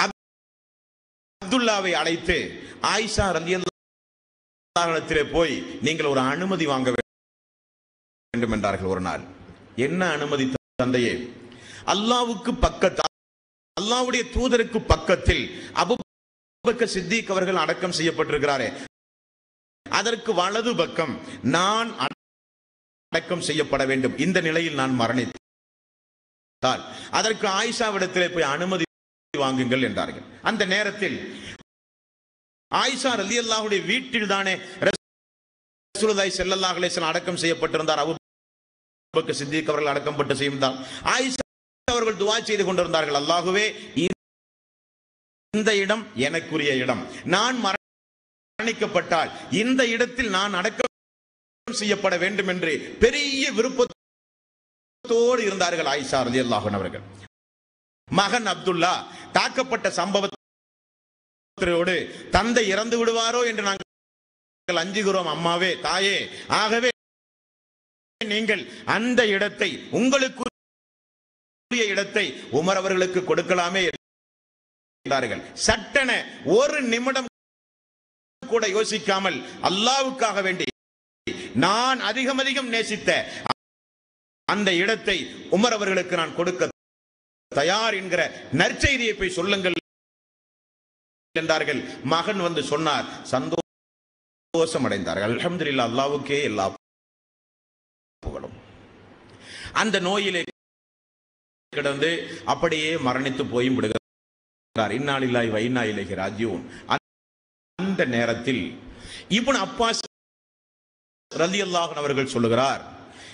அப்துல்லாவை அழைத்து ஆயிஷா ரலி அல்லாஹிடத்திலே போய் நீங்கள் ஒரு அனுமதி வாங்க வேண்டும் என்றார்கள் ஒரு நாள் என்ன அனுமதி தந்தையே அல்லாவுக்கு பக்கத்தில் அல்லாவுடைய தூதருக்கு பக்கத்தில் அபுபக்கர் சித்திக் அவர்கள் அடக்கம் செய்யப்பட்டிருக்கிறாரே அதற்கு வலது பக்கம் நான் அடக்கம் செய்யப்பட வேண்டும் இந்த நிலையில் நான் மரணித்தால் அதற்கு ஆயிஷாவிடத்திலே போய் அனுமதி வாங்குங்கள் என்றார்கள் அந்த நேரத்தில் ஆயிஷா ரலி அல்லாஹுடைய வீட்டில் தானே ரசூலுல்லாஹி ஸல்லல்லாஹு அலைஹி வஸல்லம் அடக்கம் செய்யப்பட்டிருந்தார் அபூபக்கர் சித்திக் அவர்கள் அடக்கம் பட்டு செய்தார் ஆயிஷா அவர்கள் துவா செய்து கொண்டிருந்தார்கள் அல்லாஹுவே இந்த இடம் எனக்குரிய இடம் நான் மரணிக்கப்பட்டால் இந்த இடத்தில் நான் அடக்கம் செய்யப்பட வேண்டும் என்று பெரிய விருப்பத்தோடு இருந்தார்கள் ஆயிஷா ரலி அல்லாஹன் அவர்கள் மகன் அப்துல்லா தாக்கப்பட்ட சம்பவத்தோடு தந்தை இறந்து விடுவாரோ என்று நாங்கள் அஞ்சுகிறோம் அம்மாவே தாயே ஆகவே நீங்கள் அந்த இடத்தை உங்களுக்கு இடத்தை உமர் அவர்களுக்கு கொடுக்கலாமே என்றார்கள் சட்டென ஒரு நிமிடம் கூட யோசிக்காமல் அல்லாவுக்காக வேண்டி நான் அதிகம் அதிகம் நேசித்த அந்த இடத்தை உமர் அவர்களுக்கு நான் கொடுக்க தயார் என்கிற நற்செய்தியை போய் சொல்லுங்கள் என்றார்கள் மகன் வந்து சொன்னார் சந்தோஷம் அடைந்தார்கள் அல்ஹம்துலில்லாஹ் அல்லாவுக்கே எல்லா புகழும் அந்த நோயிலே கிடந்து அப்படியே மரணித்து போயும் விடுகிறார் இந்நாளில்லாய் வைனா இலகி ராஜ்யவும் அந்த நேரத்தில் இப்னு அப்பாஸ் ரலியல்லாஹு அவர்கள் சொல்லுகிறார்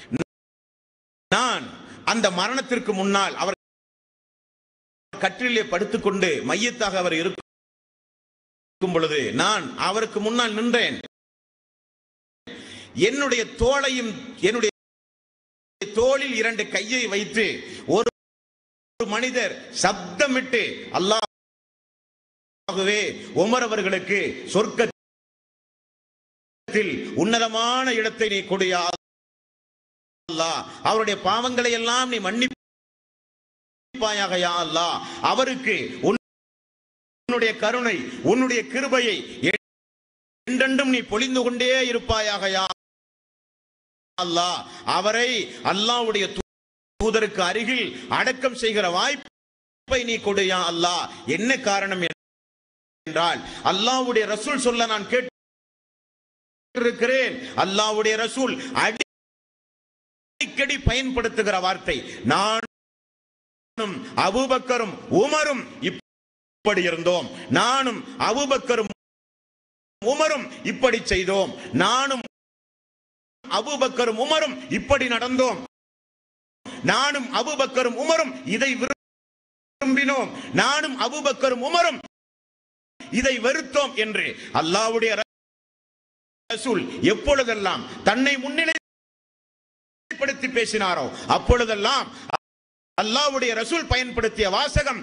நான் அந்த மரணத்திற்கு முன்னால் அவர் கற்றிலே படுத்துக்கொண்டு மையத்தாக அவர் இருக்கும் பொழுது நான் அவருக்கு முன்னால் நின்றேன் என்னுடைய தோளையும் என்னுடைய தோளில் இரண்டு கையை வைத்து ஒரு மனிதர் சப்தமிட்டு அல்லாஹ்வே உமர் அவர்களுக்கு சொர்க்கத்தில் உன்னதமான இடத்தை நீ கொடியா அல்லாஹ் அவருடைய பாவங்களை எல்லாம் நீ மன்னிப்பாயாக யா அல்லாஹ் அவருக்கு உன்னுடைய கருணை உன்னுடைய கிருபையை என்றென்றும் நீ பொழிந்து கொண்டே இருப்பாயாக யா அல்லாஹ் அவரை அல்லாஹ்வுடைய தூதருக்கு அருகில் அடக்கம் செய்கிற வாய்ப்பை நீ கொடுயா அல்லாஹ் என்ன காரணம் என்றால் அல்லாஹ்வுடைய ரசூல் சொல்ல நான் கேட்டிருக்கிறேன் அல்லாஹ்வுடைய ரசூல் அடிக்கடி பயன்படுத்துகிற வார்த்தை நானும் அபூபக்கரும் உமரும் இப்படி இருந்தோம் நானும் அபூபக்கரும் உமரும் இப்படி செய்தோம் நானும் அபூபக்கரும் உமரும் இப்படி நடந்தோம் நானும் அபூபக்கரும் உமரும் இதை விரும்பினோம் நானும் அபூபக்கரும் உமரும் இதை வெறுத்தோம் என்று அல்லாஹ்வுடைய ரசூல் எப்பொழுதெல்லாம் தன்னை முன்னிலைப்படுத்தி பேசினாரோ அப்பொழுதெல்லாம் அல்லாஹ்வுடைய ரசூல் பயன்படுத்திய வாசகம்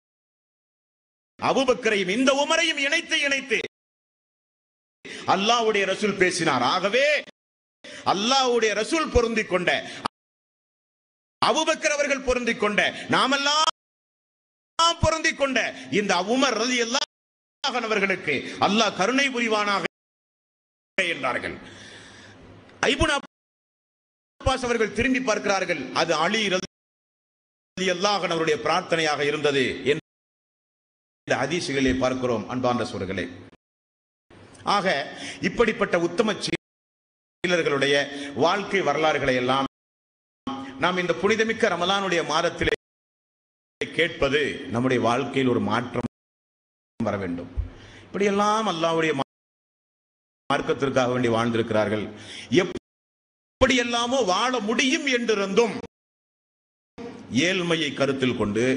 அபூபக்கரையும் இந்த உமரையும் இணைத்து இணைத்து அல்லாஹ்வுடைய ரசூல் பேசினார் ஆகவே அல்லாஹ்வுடைய ரசூல் பொருந்திக் கொண்ட அபூபக்கர் அவர்கள் பொருந்திக் கொண்ட நாமெல்லாம் பொருந்திக் கொண்ட இந்த உமர் ரதி அவர்களுக்கு அல்லாஹ் கருணை புரிவானாக என்றார்கள் ஐபுன் அப்பாஸ் அவர்கள் திரும்பி பார்க்கிறார்கள் அது அலி ரதி அவருடைய பிரார்த்தனையாக இருந்தது என்று இந்த ஹதீசுகளை பார்க்கிறோம் அன்பார்ந்த சோர்களே ஆக இப்படிப்பட்ட உத்தம சீலர்களுடைய வாழ்க்கை வரலாறுகளை எல்லாம் நாம் இந்த புனிதமிக்க ரமலானுடைய மாதத்திலே கேட்பது நம்முடைய வாழ்க்கையில் ஒரு மாற்றம் வர வேண்டும் இப்படியெல்லாம் அல்லாஹ்வுடைய மார்க்கத்திற்காக வேண்டி வாழ்ந்திருக்கிறார்கள் எப்படியெல்லாமோ வாழ முடியும் என்றிருந்தும் ஏழ்மையை கருத்தில் கொண்டு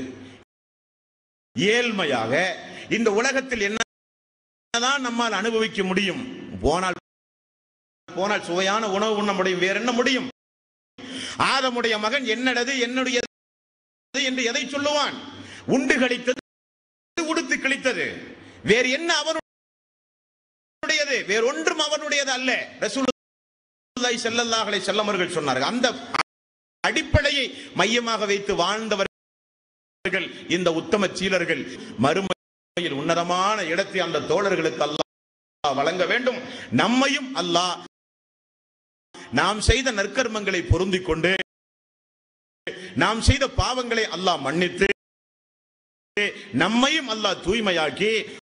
ஏழ்மையாக இந்த உலகத்தில் என்னதான் நம்மால் அனுபவிக்க முடியும் போனால் போனால் சுவையான உணவு உண்ண முடியும் வேற என்ன முடியும் ஆதமுடைய மகன் என்னடது என்னுடைய என்று எதை சொல்லுவான் உண்டு கழித்தது உடுத்து கிழித்தது வேறு என்ன அவனுடையது வேறு ஒன்றும் அவனுடையது அல்ல ரசூலுல்லாஹி ஸல்லல்லாஹு அலைஹி வஸல்லம் அவர்கள் சொன்னார்கள் அந்த அடிப்படையை மையமாக வைத்து வாழ்ந்தவர்கள் இந்த உத்தம சீலர்கள் மறுமையில் உன்னதமான இடத்தை அந்த தோழர்களுக்கு அல்லாஹ் வழங்க வேண்டும் நம்மையும் அல்லாஹ் நாம் செய்த நற்கர்மங்களை பொருந்திக் கொண்டு நாம் செய்த பாவங்களை அல்லாஹ் மன்னித்து நம்மையும் அல்லாஹ் தூய்மையாக்கி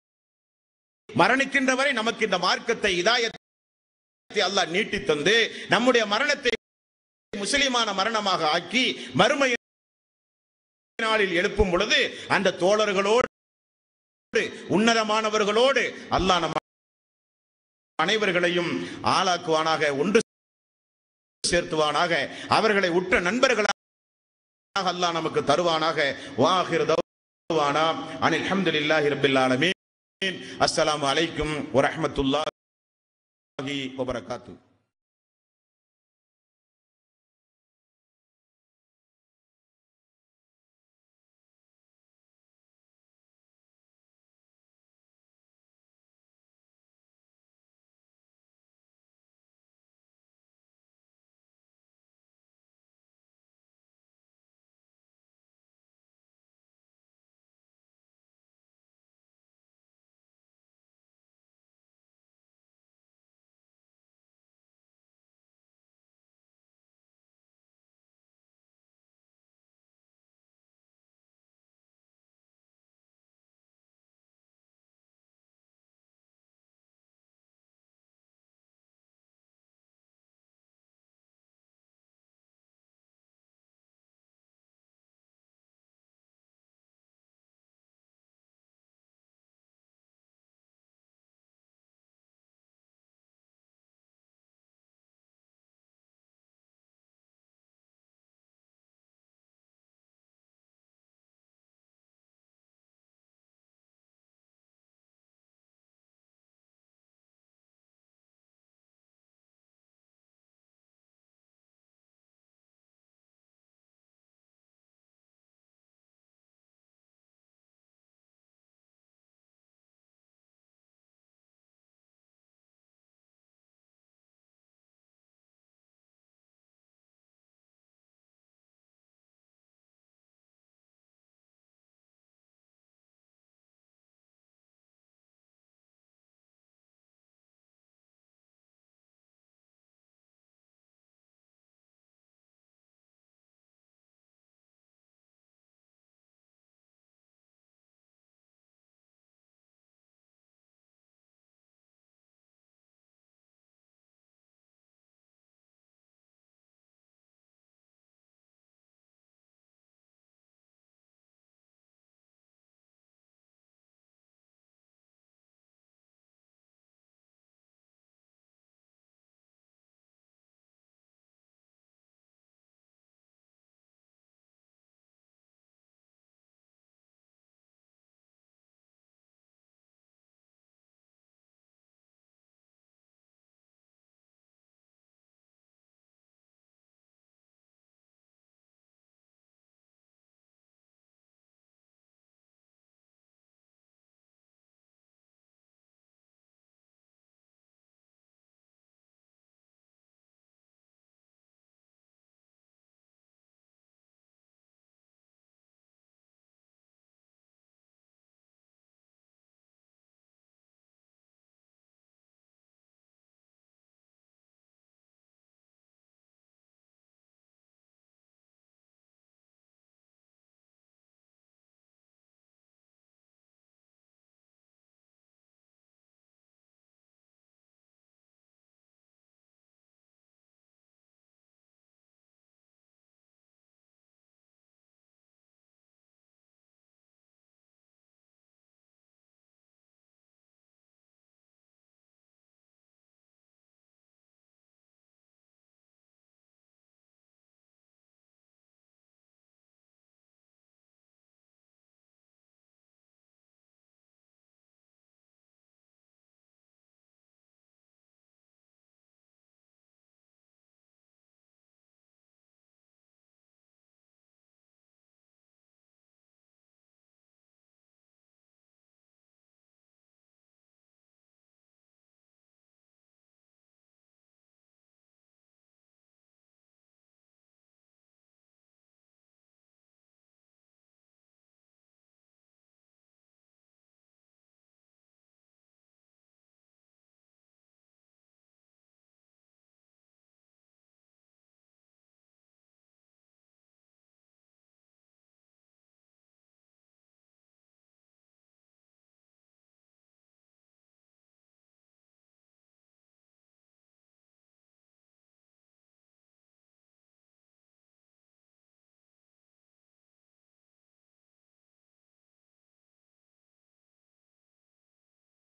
மரணிக்கின்ற வரை நமக்கு இந்த மார்க்கத்தை இதாயத்தை அல்லாஹ் நீட்டி தந்து நம்முடைய மரணத்தை முஸ்லிமான மரணமாக ஆக்கி மறுமை நாளில் எழுப்பும் பொழுது அந்த தோழர்களோடு உன்னதமானவர்களோடு அல்லாஹ் நம் அனைவர்களையும் ஆளாக்குவானாக ஒன்று சேர்த்துவானாக அவர்களை உற்ற நண்பர்களாக அல்லாஹ் நமக்கு தருவானாக வாஹிர் தவானா அனில் அல்ஹம்துலில்லாஹி ரப்பில் ஆலமீன் அஸ்ஸலாமு அலைக்கும் வரஹ்மத்துல்லாஹி வபரகாத்துஹு